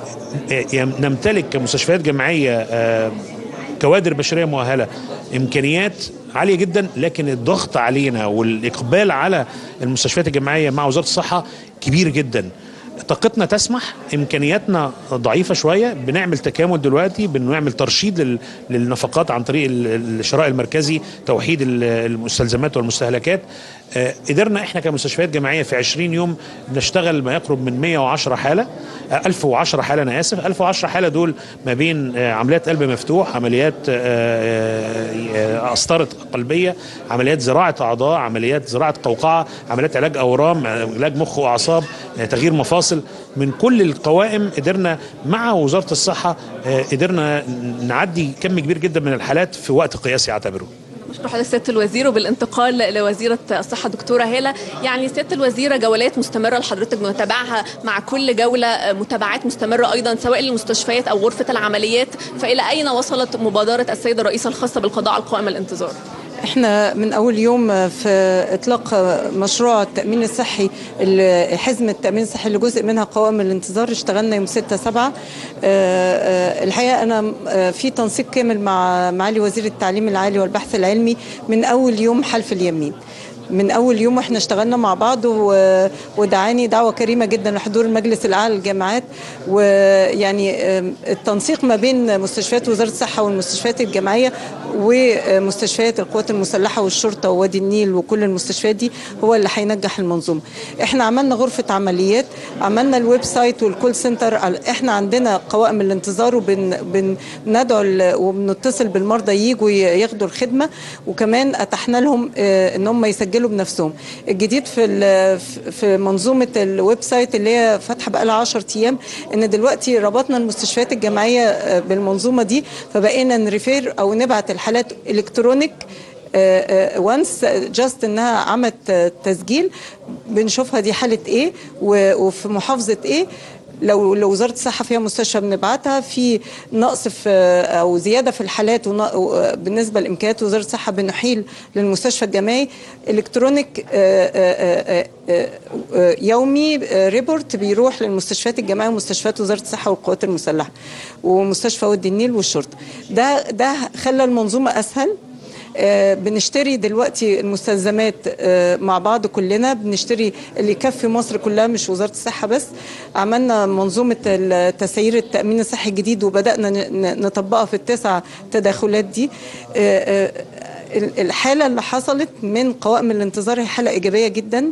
آه، نمتلك كمستشفيات جامعيه آه، كوادر بشريه مؤهله امكانيات عاليه جدا لكن الضغط علينا والاقبال على المستشفيات الجامعيه مع وزاره الصحه كبير جدا طاقتنا تسمح امكانياتنا ضعيفه شويه بنعمل تكامل دلوقتي بنعمل ترشيد لل- للنفقات عن طريق ال- الشراء المركزي توحيد ال- المستلزمات والمستهلكات آه، قدرنا احنا كمستشفيات جامعيه في 20 يوم نشتغل ما يقرب من 110 حاله آه، 1010 حاله انا اسف 1010 حاله دول ما بين آه، عمليات قلب مفتوح عمليات آه، آه، قسطره قلبيه عمليات زراعه اعضاء عمليات زراعه قوقعه عمليات علاج اورام آه، علاج مخ واعصاب آه، تغيير مفاصل من كل القوائم قدرنا مع وزاره الصحه آه، قدرنا نعدي كم كبير جدا من الحالات في وقت قياسي اعتبره بشكر حضرتك سياده الوزير وبالانتقال لوزيره الصحه دكتوره هاله يعني سياده الوزيره جولات مستمره لحضرتك بنتابعها مع كل جوله متابعات مستمره ايضا سواء للمستشفيات او غرفه العمليات فالى اين وصلت مبادره السيد الرئيس الخاصه بالقضاء على قوائم الانتظار؟ احنا من اول يوم في اطلاق مشروع التامين الصحي ال- حزمه التامين الصحي اللي جزء منها قوائم الانتظار اشتغلنا يوم 6 7 الحقيقه انا آه، في تنسيق كامل مع معالي وزير التعليم العالي والبحث العلمي من اول يوم حلف اليمين من اول يوم احنا اشتغلنا مع بعض و- ودعاني دعوه كريمه جدا لحضور المجلس الاعلى للجامعات ويعني آم، التنسيق ما بين مستشفيات وزاره الصحه والمستشفيات الجامعيه ومستشفيات القوات المسلحه والشرطه ووادي النيل وكل المستشفيات دي هو اللي هينجح المنظومه. احنا عملنا غرفه عمليات، عملنا الويب سايت والكول سنتر، احنا عندنا قوائم الانتظار وبندعو وبنتصل بالمرضى يجوا ياخدوا الخدمه وكمان اتحنا لهم آه، ان هم يسجلوا بنفسهم. الجديد في ال- في منظومه الويب سايت اللي هي فاتحه بقى لها 10 ايام ان دلوقتي ربطنا المستشفيات الجامعيه آه، بالمنظومه دي فبقينا نريفير او نبعت الحالات الكترونيك وانس جاست انها عملت آه، تسجيل بنشوفها دي حاله ايه و- وفي محافظه ايه لو لو وزاره الصحه فيها مستشفى بنبعتها في نقص في او زياده في الحالات ون- و- بالنسبه لامكانيات وزاره الصحه بنحيل للمستشفى الجامعي الكترونيك آه، آه، آه، آه، يومي آه، ريبورت بيروح للمستشفيات الجامعيه ومستشفيات وزاره الصحه والقوات المسلحه ومستشفى وادي النيل والشرطه ده ده خلى المنظومه اسهل آه، بنشتري دلوقتي المستلزمات آه، مع بعض كلنا بنشتري اللي يكفي مصر كلها مش وزارة الصحة بس عملنا منظومة التسعير التأمين الصحي الجديد وبدأنا ن- ن- نطبقها في التسع تداخلات دي آه، آه، ال- الحالة اللي حصلت من قوائم الانتظار هي حالة إيجابية جدا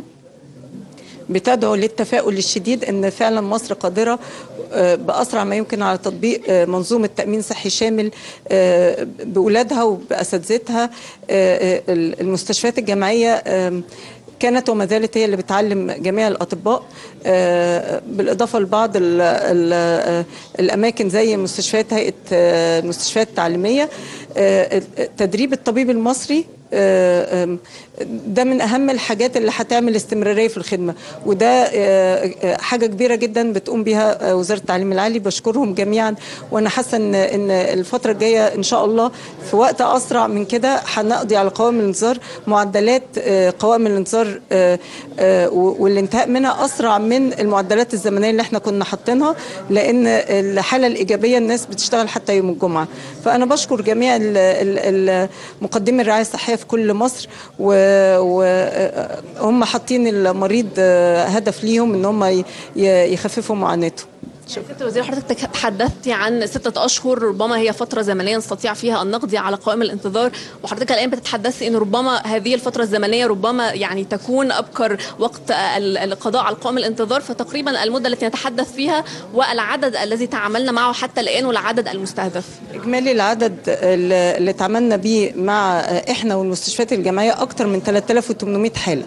بتدعو للتفاؤل الشديد ان فعلا مصر قادره آه، باسرع ما يمكن على تطبيق آه، منظومه تامين صحي شامل آه، باولادها وباساتذتها آه، آه، المستشفيات الجامعيه آم، كانت وما زالت هي اللي بتعلم جميع الاطباء آه، بالاضافه لبعض ال ال آه، الاماكن زي مستشفيات هيئه آه، المستشفيات التعليميه آه، تدريب الطبيب المصري آه، آم، ده من اهم الحاجات اللي هتعمل استمراريه في الخدمه وده آه، آه، حاجه كبيره جدا بتقوم بيها آه، وزاره التعليم العالي بشكرهم جميعا وانا حاسه ان ان الفتره الجايه ان شاء الله في وقت اسرع من كده هنقضي على قوائم الانذار معدلات آه، قوائم الانذار آه، آه، و- والانتهاء منها اسرع من المعدلات الزمنيه اللي احنا كنا حاطينها لان الحاله الايجابيه الناس بتشتغل حتى يوم الجمعه فانا بشكر جميع ال- ال- ال- مقدمي الرعايه الصحيه في كل مصر وهم حاطين المريض آه، هدف ليهم ان هم ي- ي- يخففوا معاناته ست وزير حضرتك تحدثتي عن ستة أشهر ربما هي فترة زمنية نستطيع فيها أن نقضي على قوائم الانتظار وحضرتك الآن بتتحدثي أن ربما هذه الفترة الزمنية ربما يعني تكون أبكر وقت ال- القضاء على قوائم الانتظار فتقريبا المدة التي نتحدث فيها والعدد الذي تعاملنا معه حتى الآن والعدد المستهدف اجمالي العدد اللي اللي اتعاملنا بيه مع احنا والمستشفيات الجامعيه اكتر من 3800 حاله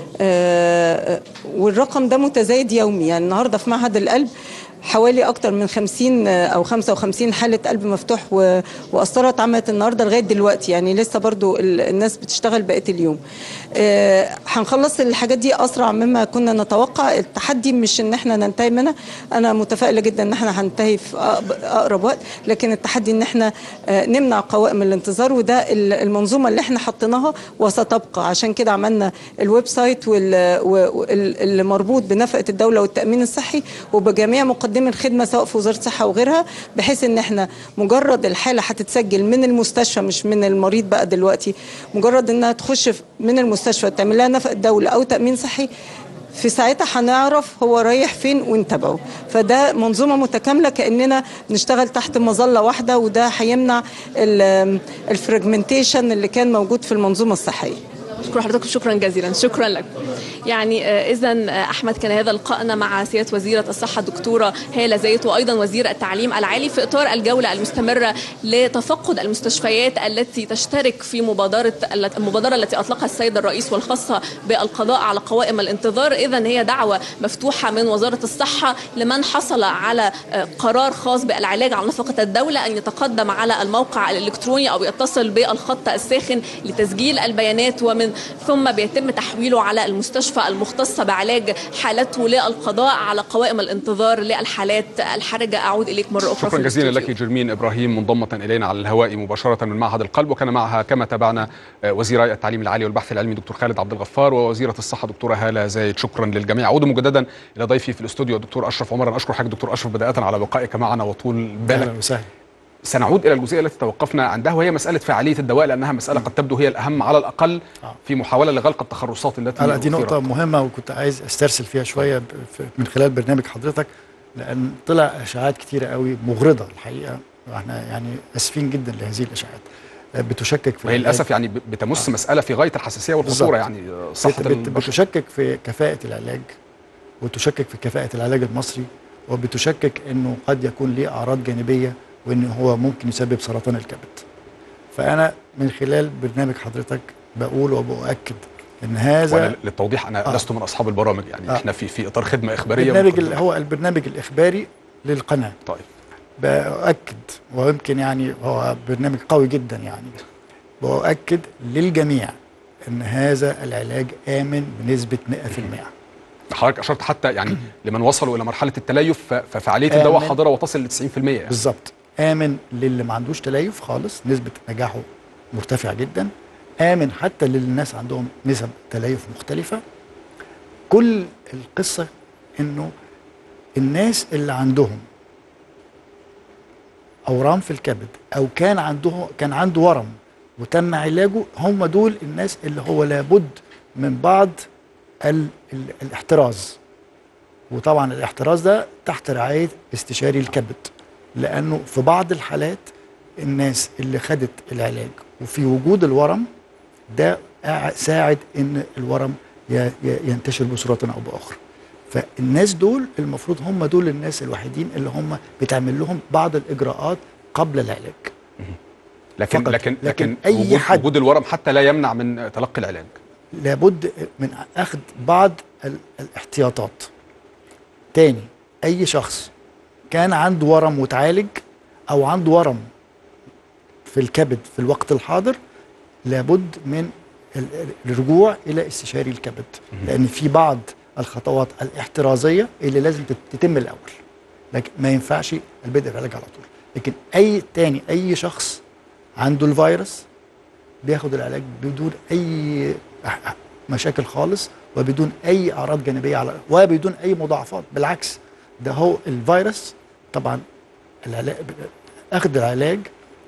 آه، والرقم ده متزايد يومي يعني النهارده في معهد القلب حوالي اكتر من 50 او 55 حاله قلب مفتوح و- وقسطره اتعملت النهارده لغايه دلوقتي يعني لسه برضو ال- الناس بتشتغل بقيه اليوم آه، هنخلص الحاجات دي اسرع مما كنا نتوقع التحدي مش ان احنا ننتهي منها انا متفائله جدا ان احنا هننتهي في أقب- اقرب وقت لكن التحدي ان احنا آه، نمنع قوائم الانتظار وده ال- المنظومه اللي احنا حطيناها وستبقى عشان كده عملنا الويب سايت وال- و- وال- اللي مربوط بنفقه الدوله والتامين الصحي وبجميع مقدمي الخدمه سواء في وزاره الصحه وغيرها بحيث ان احنا مجرد الحاله هتتسجل من المستشفى مش من المريض بقى دلوقتي مجرد انها تخش في- من المستشفى تعمل لها نفقه دوله او تامين صحي في ساعتها هنعرف هو رايح فين ونتابعه فده منظومه متكامله كاننا نشتغل تحت مظله واحده وده هيمنع ال- الفراجمنتيشن اللي كان موجود في المنظومه الصحيه أشكر حضرتك شكرا جزيلا شكرا لك يعني إذا أحمد كان هذا لقاءنا مع سيادة وزيرة الصحة الدكتورة هالة زيت وأيضا وزير التعليم العالي في إطار الجولة المستمرة لتفقد المستشفيات التي تشترك في مبادرة المبادرة التي أطلقها السيد الرئيس والخاصة بالقضاء على قوائم الانتظار إذا هي دعوة مفتوحة من وزارة الصحة لمن حصل على قرار خاص بالعلاج على نفقة الدولة أن يتقدم على الموقع الإلكتروني أو يتصل بالخط الساخن لتسجيل البيانات ومن ثم بيتم تحويله على المستشفى المختصة بعلاج حالته للقضاء على قوائم الانتظار للحالات الحرجة أعود إليك مرة أخرى شكرا في جزيلا الاستوديو. لك جرمين ابراهيم منضمه الينا على الهواء مباشره من معهد القلب وكان معها كما تابعنا آه، وزيري التعليم العالي والبحث العلمي دكتور خالد عبد الغفار ووزيره الصحه دكتوره هاله زايد شكرا للجميع اعود مجددا الى ضيفي في الاستوديو الدكتور اشرف عمر أنا اشكر حضرتك دكتور اشرف بدايه على بقائك معنا وطول بالك اهلا وسهلا سنعود الى الجزئيه التي توقفنا عندها وهي مساله فعاليه الدواء لانها مساله قد تبدو هي الاهم على الاقل آه. في محاوله لغلق التخرصات التي لا دي أثيرت. نقطة مهمة وكنت عايز استرسل فيها شوية ب- في- من خلال برنامج حضرتك لأن طلع إشاعات كتيرة قوي مغرضة الحقيقة واحنا يعني اسفين جدا لهذه الإشاعات آه، بتشكك في وهي العلاج. للاسف يعني ب- بتمس مساله في غايه الحساسيه والخطوره بالظبط. يعني آه، صحه بت- بت- البشر بتشكك في كفاءة العلاج وتشكك في كفاءة العلاج المصري وبتشكك انه قد يكون ليه اعراض جانبية وان هو ممكن يسبب سرطان الكبد. فانا من خلال برنامج حضرتك بقول وبؤكد ان هذا وأنا للتوضيح انا آه. لست من اصحاب البرامج يعني آه. احنا في في اطار خدمه اخباريه البرنامج مقدمة. اللي هو البرنامج الاخباري للقناه طيب بأؤكد ويمكن يعني هو برنامج قوي جدا يعني بأؤكد للجميع ان هذا العلاج آمن بنسبة 100% حضرتك اشرت حتى يعني لمن وصلوا الى مرحله التليف ف- ففعاليه الدواء آمن. حاضره وتصل ل 90% يعني. بالظبط آمن للي ما عندوش تليف خالص نسبة نجاحه مرتفعة جدا آمن حتى للناس عندهم نسب تليف مختلفة كل القصة انه الناس اللي عندهم اورام في الكبد او كان عنده كان عنده ورم وتم علاجه هم دول الناس اللي هو لابد من بعض ال ال الاحتراز وطبعا الاحتراز ده تحت رعايه استشاري الكبد لانه في بعض الحالات الناس اللي خدت العلاج وفي وجود الورم ده قاع- ساعد ان الورم ي- ي- ينتشر بصوره او باخرى فالناس دول المفروض هم دول الناس الوحيدين اللي هم بتعمل لهم بعض الاجراءات قبل العلاج لكن فقط. لكن لكن لكن أي وجود, حد- وجود الورم حتى لا يمنع من تلقي العلاج لابد من اخذ بعض ال- الاحتياطات تاني اي شخص كان عنده ورم وتعالج او عنده ورم في الكبد في الوقت الحاضر لابد من ال- ال- الرجوع الى استشاري الكبد لان في بعض الخطوات الاحترازيه اللي لازم تت- تتم الاول لكن ما ينفعش البدء بالعلاج على طول لكن اي تاني اي شخص عنده الفيروس بياخد العلاج بدون اي أح- مشاكل خالص وبدون اي اعراض جانبيه على وبدون اي مضاعفات بالعكس ده هو الفيروس طبعا العلاج اخذ العلاج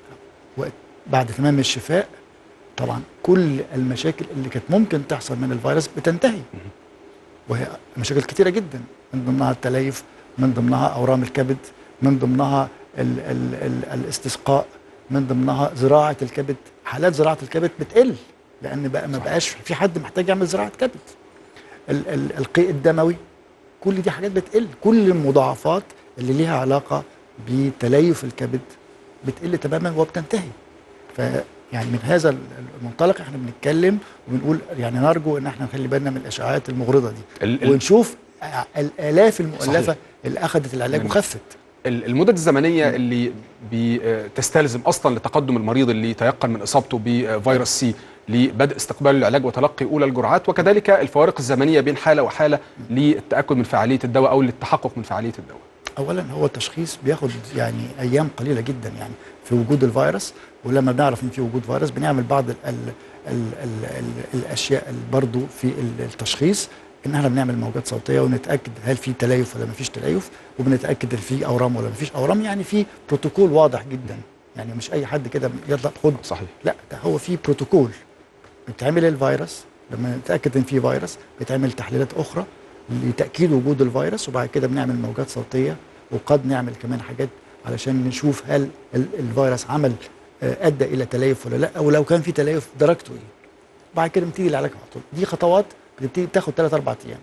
وبعد تمام الشفاء طبعا كل المشاكل اللي كانت ممكن تحصل من الفيروس بتنتهي وهي مشاكل كتيره جدا من ضمنها التليف من ضمنها اورام الكبد من ضمنها ال ال ال الاستسقاء من ضمنها زراعه الكبد حالات زراعه الكبد بتقل لان بقى ما بقاش في حد محتاج يعمل زراعه كبد ال ال القيء الدموي كل دي حاجات بتقل كل المضاعفات اللي ليها علاقه بتليف الكبد بتقل تماما وبتنتهي فيعني من هذا المنطلق احنا بنتكلم وبنقول يعني نرجو ان احنا نخلي بالنا من الاشاعات المغرضه دي ال- ال- ونشوف الالاف المؤلفه صحيح. اللي اخذت العلاج من- وخفت ال- المدد الزمنيه اللي بتستلزم اصلا لتقدم المريض اللي تيقن من اصابته بفيروس سي لبدء استقبال العلاج وتلقي اولى الجرعات وكذلك الفوارق الزمنيه بين حاله وحاله للتاكد من فعاليه الدواء او للتحقق من فعاليه الدواء. اولا هو التشخيص بياخد يعني ايام قليله جدا يعني في وجود الفيروس ولما بنعرف ان في وجود فيروس بنعمل بعض ال ال ال ال ال الاشياء اللي برضو في ال- التشخيص ان احنا بنعمل موجات صوتيه ونتاكد هل في تليف ولا ما فيش تليف وبنتاكد هل في اورام ولا ما فيش اورام يعني في بروتوكول واضح جدا يعني مش اي حد كده يلا خد صحيح. لا ده هو في بروتوكول بتعمل الفيروس لما نتاكد ان في فيروس بتعمل تحليلات اخرى لتاكيد وجود الفيروس وبعد كده بنعمل موجات صوتيه وقد نعمل كمان حاجات علشان نشوف هل ال- الفيروس عمل آه، ادى الى تليف ولا لا او لو كان في تليف درجته ايه بعد كده بنبتدي العلاج على طول دي خطوات بتبتدي بتاخد 3 4 ايام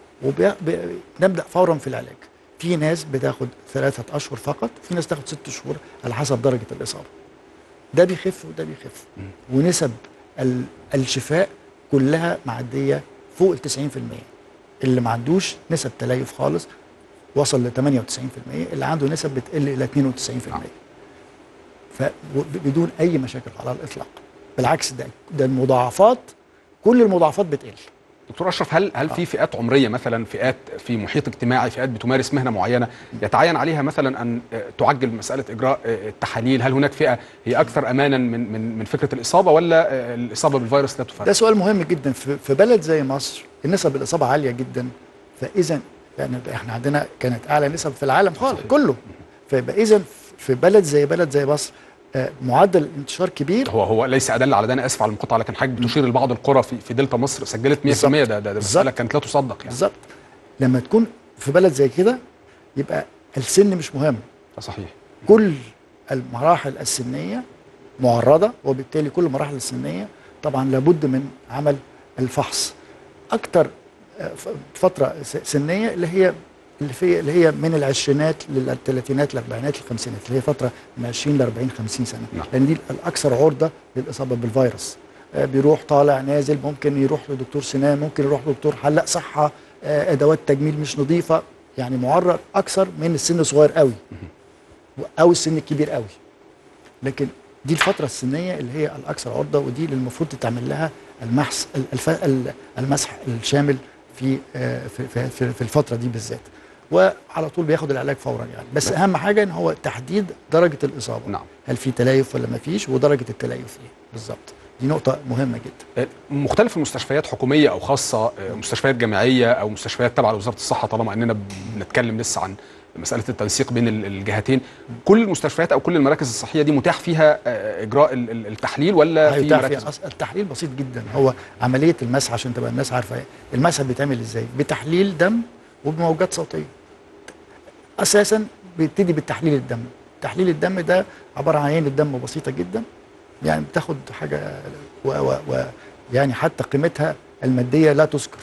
ونبدا فورا في العلاج في ناس بتاخد ثلاثة أشهر فقط في ناس تاخد ست شهور على حسب درجة الإصابة ده بيخف وده بيخف ونسب ال- الشفاء كلها معدية فوق ال 90% اللي ما عندوش نسب تليف خالص وصل ل 98% اللي عنده نسب بتقل إلى 92% فبدون أي مشاكل على الإطلاق بالعكس ده ده المضاعفات كل المضاعفات بتقل دكتور اشرف هل هل في فئات عمريه مثلا فئات في محيط اجتماعي فئات بتمارس مهنه معينه يتعين عليها مثلا ان آه، تعجل مساله اجراء آه، التحاليل هل هناك فئه هي اكثر امانا من من من فكره الاصابه ولا آه، الاصابه بالفيروس لا ده تفرق سؤال مهم جدا في في بلد زي مصر نسب الاصابه عاليه جدا فاذا يعني احنا عندنا كانت اعلى نسب في العالم خالص كله فيبقى اذا في بلد زي بلد زي مصر آه، معدل الانتشار كبير هو هو ليس ادل على ده انا اسف على المقاطعه لكن حضرتك بتشير لبعض القرى في في دلتا مصر سجلت 100% بالظبط. ده ده, ده مساله بالظبط. كانت لا تصدق يعني بالظبط لما تكون في بلد زي كده يبقى السن مش مهم ده صحيح كل المراحل السنيه معرضه وبالتالي كل المراحل السنيه طبعا لابد من عمل الفحص اكتر آه، ف- فتره س- سنيه اللي هي اللي في اللي هي من العشرينات للثلاثينات الاربعينات الخمسينات اللي هي فتره من 20 ل 40 50 سنه نعم. لان دي الاكثر عرضه للاصابه بالفيروس آه، بيروح طالع نازل ممكن يروح لدكتور سنان ممكن يروح لدكتور حلاق صحه آه، ادوات تجميل مش نظيفه يعني معرض اكثر من السن الصغير قوي او السن الكبير قوي لكن دي الفترة السنية اللي هي الأكثر عرضة ودي اللي المفروض تتعمل لها المحص الف... ال- المسح الشامل في آه، في في- في في الفترة دي بالذات وعلى طول بياخد العلاج فورا يعني بس أهم حاجة إن هو تحديد درجة الإصابة نعم. هل في تليف ولا ما فيش ودرجة التليف إيه بالظبط دي نقطة مهمة جدا آه، مختلف المستشفيات حكوميه او خاصه آه، مستشفيات جامعيه او مستشفيات تابعه لوزاره الصحه طالما اننا بنتكلم لسه عن مساله التنسيق بين ال- الجهتين كل المستشفيات او كل المراكز الصحيه دي متاح فيها آه، اجراء ال- ال- التحليل ولا في هيتاح مراكز فيها أص- التحليل بسيط جدا هو عمليه المسح عشان تبقى الناس عارفه إيه. المسح بيتعمل ازاي بتحليل دم وبموجات صوتيه اساسا بيبتدي بالتحليل الدم تحليل الدم ده عباره عن عينه دم بسيطه جدا يعني بتاخد حاجه و, و, و يعني حتى قيمتها الماديه لا تذكر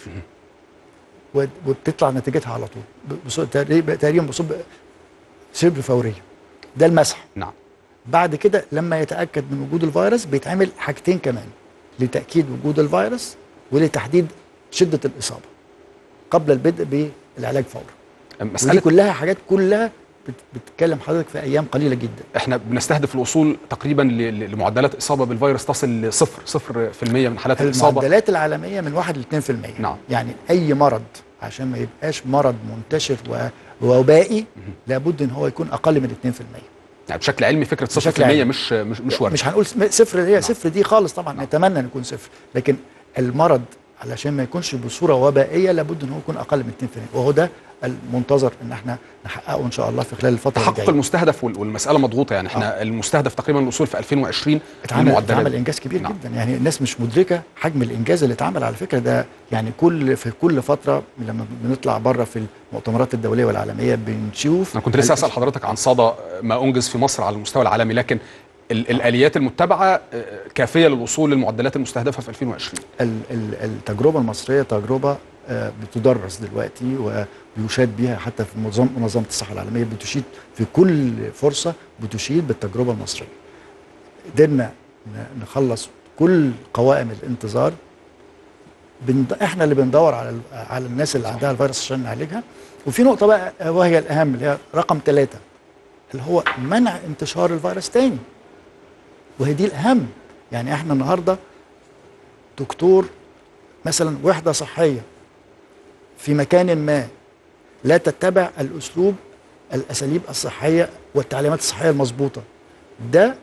و- وبتطلع نتيجتها على طول ب- بص- تقريبا تقريبا بصب شبه فوريه ده المسح نعم بعد كده لما يتاكد من وجود الفيروس بيتعمل حاجتين كمان لتاكيد وجود الفيروس ولتحديد شده الاصابه قبل البدء بالعلاج فورا ودي مساله كلها حاجات كلها بت- بتتكلم حضرتك في ايام قليله جدا احنا بنستهدف الوصول تقريبا ل- ل- لمعدلات اصابه بالفيروس تصل لصفر صفر في المية من حالات الاصابه المعدلات العالميه من 1 ل 2% نعم. يعني اي مرض عشان ما يبقاش مرض منتشر و- ووبائي لابد ان هو يكون اقل من 2% يعني بشكل علمي فكره صفر في بشكل المية علمي. مش مش مش وارد مش هنقول سم- صفر هي صفر دي خالص طبعا نتمنى ان يكون صفر لكن المرض علشان ما يكونش بصوره وبائيه لابد ان هو يكون اقل من 2% وهو ده المنتظر ان احنا نحققه ان شاء الله في خلال الفتره تحقق الجايه المستهدف وال- والمساله مضغوطه يعني احنا المستهدف تقريبا الوصول في 2020 اتعمل للمعدلات اتعمل دي. انجاز كبير نعم. جدا يعني الناس مش مدركه حجم الانجاز اللي اتعمل على فكره ده يعني كل في كل فتره لما بنطلع بره في المؤتمرات الدوليه والعالميه بنشوف انا كنت لسه اسال حضرتك عن صدى ما انجز في مصر على المستوى العالمي لكن ال- الاليات المتبعه آه، كافيه للوصول للمعدلات المستهدفه في 2020 ال- ال- التجربه المصريه تجربه آه، بتدرس دلوقتي ويشاد بها حتى في منظم منظمه الصحه العالميه بتشيد في كل فرصه بتشيد بالتجربه المصريه. قدرنا ن- نخلص كل قوائم الانتظار بند... احنا اللي بندور على ال- على الناس اللي عندها الفيروس عشان نعالجها وفي نقطه بقى وهي الاهم اللي هي رقم ثلاثه اللي هو منع انتشار الفيروس تاني وهي دي الاهم يعني احنا النهارده دكتور مثلا وحده صحيه في مكان ما لا تتبع الاسلوب الاساليب الصحيه والتعليمات الصحيه المظبوطه ده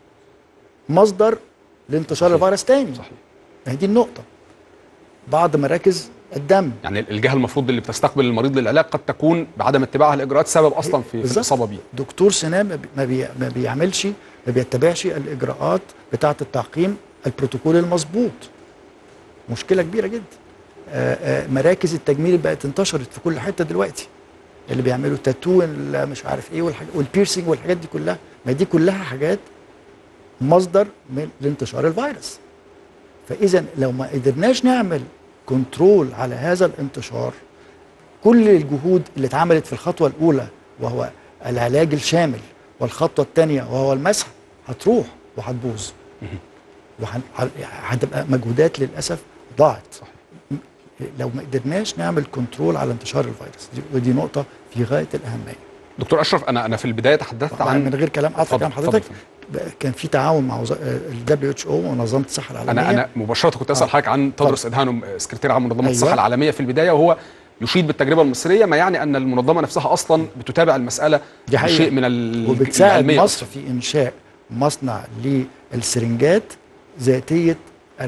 مصدر لانتشار صحيح. الفيروس تاني صحيح ما هي دي النقطه بعض مراكز الدم يعني الجهه المفروض اللي بتستقبل المريض للعلاج قد تكون بعدم اتباعها الاجراءات سبب اصلا في, في بالظبط. الاصابه بيه دكتور سنان ما بي- ما, بي ما بيعملش ما بيتبعش الاجراءات بتاعه التعقيم البروتوكول المظبوط مشكله كبيره جدا آه، آه، مراكز التجميل بقت انتشرت في كل حته دلوقتي اللي بيعملوا تاتو اللي مش عارف ايه والحاجات والبيرسينج والحاجات دي كلها ما دي كلها حاجات مصدر من لانتشار الفيروس فاذا لو ما قدرناش نعمل كنترول على هذا الانتشار كل الجهود اللي اتعملت في الخطوه الاولى وهو العلاج الشامل والخطوه الثانيه وهو المسح هتروح وهتبوظ وهن- ه- هتبقى مجهودات للاسف ضاعت صحيح. لو ما قدرناش نعمل كنترول على انتشار الفيروس دي ودي نقطه في غايه الاهميه دكتور اشرف انا انا في البدايه تحدثت طبعا عن من غير كلام قطع اتفضل، كلام اتفضل حضرتك فندم. بقى كان في تعاون مع ال دبليو اتش او ومنظمه الصحه العالميه انا انا مباشره كنت اسال آه. حضرتك عن تدرس ادهانم سكرتير عام منظمه أيوة. الصحه العالميه في البدايه وهو يشيد بالتجربه المصريه ما يعني ان المنظمه نفسها اصلا بتتابع المساله دي حقيقة. بشيء من ال- وبتساعد العلمية مصر في انشاء مصنع للسرنجات ذاتيه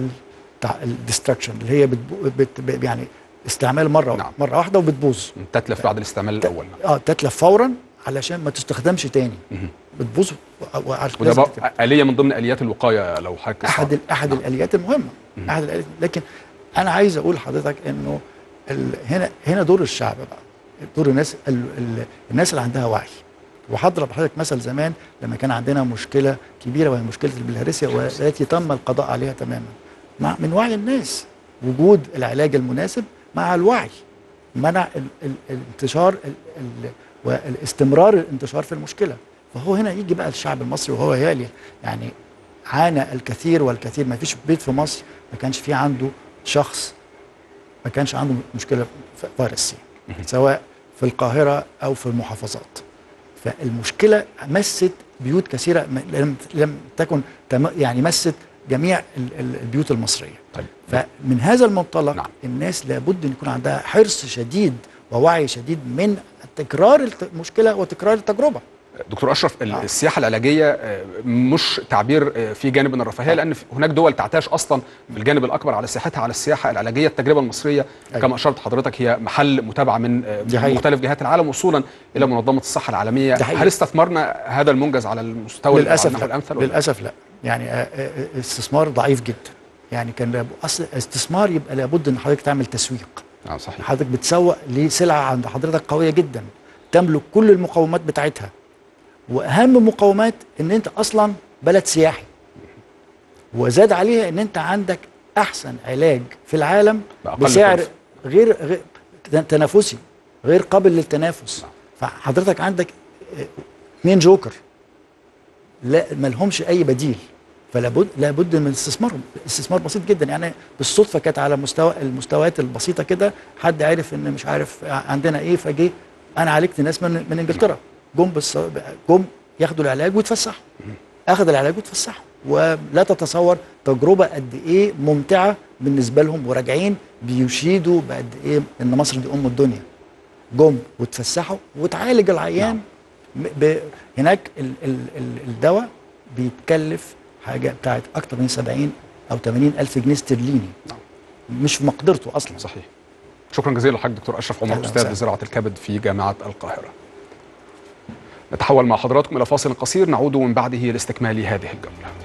الديستراكشن اللي هي بتبو بت يعني استعمال مره نعم. مره واحده وبتبوظ تتلف بعد الاستعمال الاول اه تتلف فورا علشان ما تستخدمش تاني بتبوظ و- و- وده لازم بقى اليه من ضمن اليات الوقايه لو حضرتك احد استعرضت. ال- احد نعم. الاليات المهمه احد الاليات لكن انا عايز اقول لحضرتك انه ال- هنا هنا دور الشعب بقى دور الناس ال ال الناس اللي عندها وعي وهضرب لحضرتك مثل زمان لما كان عندنا مشكله كبيره وهي مشكله البلهارسيا والتي تم القضاء عليها تماما مع من وعي الناس وجود العلاج المناسب مع الوعي منع ال ال الانتشار ال ال والاستمرار الانتشار في المشكله فهو هنا يجي بقى الشعب المصري وهو يالي يعني عانى الكثير والكثير ما فيش بيت في مصر ما كانش فيه عنده شخص ما كانش عنده مشكله ف- فيروس سي سواء في القاهره او في المحافظات فالمشكله مست بيوت كثيره م- لم لم تكن تم- يعني مست جميع ال- ال- البيوت المصريه طيب فمن هذا المنطلق نعم. نعم. الناس لابد ان يكون عندها حرص شديد ووعي شديد من تكرار الت- المشكله وتكرار التجربه دكتور اشرف ال- آه. السياحه العلاجيه آه، مش تعبير آه، في جانب من الرفاهيه لان في- هناك دول تعتاش اصلا بالجانب الاكبر على سياحتها على السياحه العلاجيه التجربه المصريه أيوة. كما اشرت حضرتك هي محل متابعه من آه، دي حقيقة. مختلف جهات العالم وصولا الى منظمه الصحه العالميه دي حقيقة. هل استثمرنا هذا المنجز على المستوى للاسف أنه لا. الامثل ولا لا؟ للاسف لا يعني آه، آه، آه، استثمار ضعيف جدا يعني كان لاب- اصل استثمار يبقى لابد ان حضرتك تعمل تسويق اه صحيح حضرتك بتسوق لسلعه عند حضرتك قويه جدا تملك كل المقومات بتاعتها واهم مقومات ان انت اصلا بلد سياحي وزاد عليها ان انت عندك احسن علاج في العالم بأقل بسعر كلفة. غير, غير تنافسي غير قابل للتنافس فحضرتك عندك آه، اتنين جوكر لا ملهمش اي بديل فلا بد لابد من استثمارهم استثمار بسيط جدا يعني بالصدفه كانت على مستوى المستويات البسيطه كده حد عرف ان مش عارف عندنا ايه فجه انا عالجت ناس من من انجلترا جم بس جم ياخدوا العلاج ويتفسحوا اخذ العلاج وتفسحوا ولا تتصور تجربه قد ايه ممتعه بالنسبه لهم وراجعين بيشيدوا بقد ايه ان مصر دي ام الدنيا جم وتفسحوا وتعالج العيان م- ب... هناك ال... ال... ال... الدواء بيتكلف حاجه بتاعت اكتر من 70 او 80 الف جنيه استرليني مش في مقدرته اصلا صحيح شكرا جزيلا لحضرتك دكتور اشرف عمر أهلا استاذ وسهلا. زراعه الكبد في جامعه القاهره نتحول مع حضراتكم الى فاصل قصير نعود من بعده لاستكمال هذه الجوله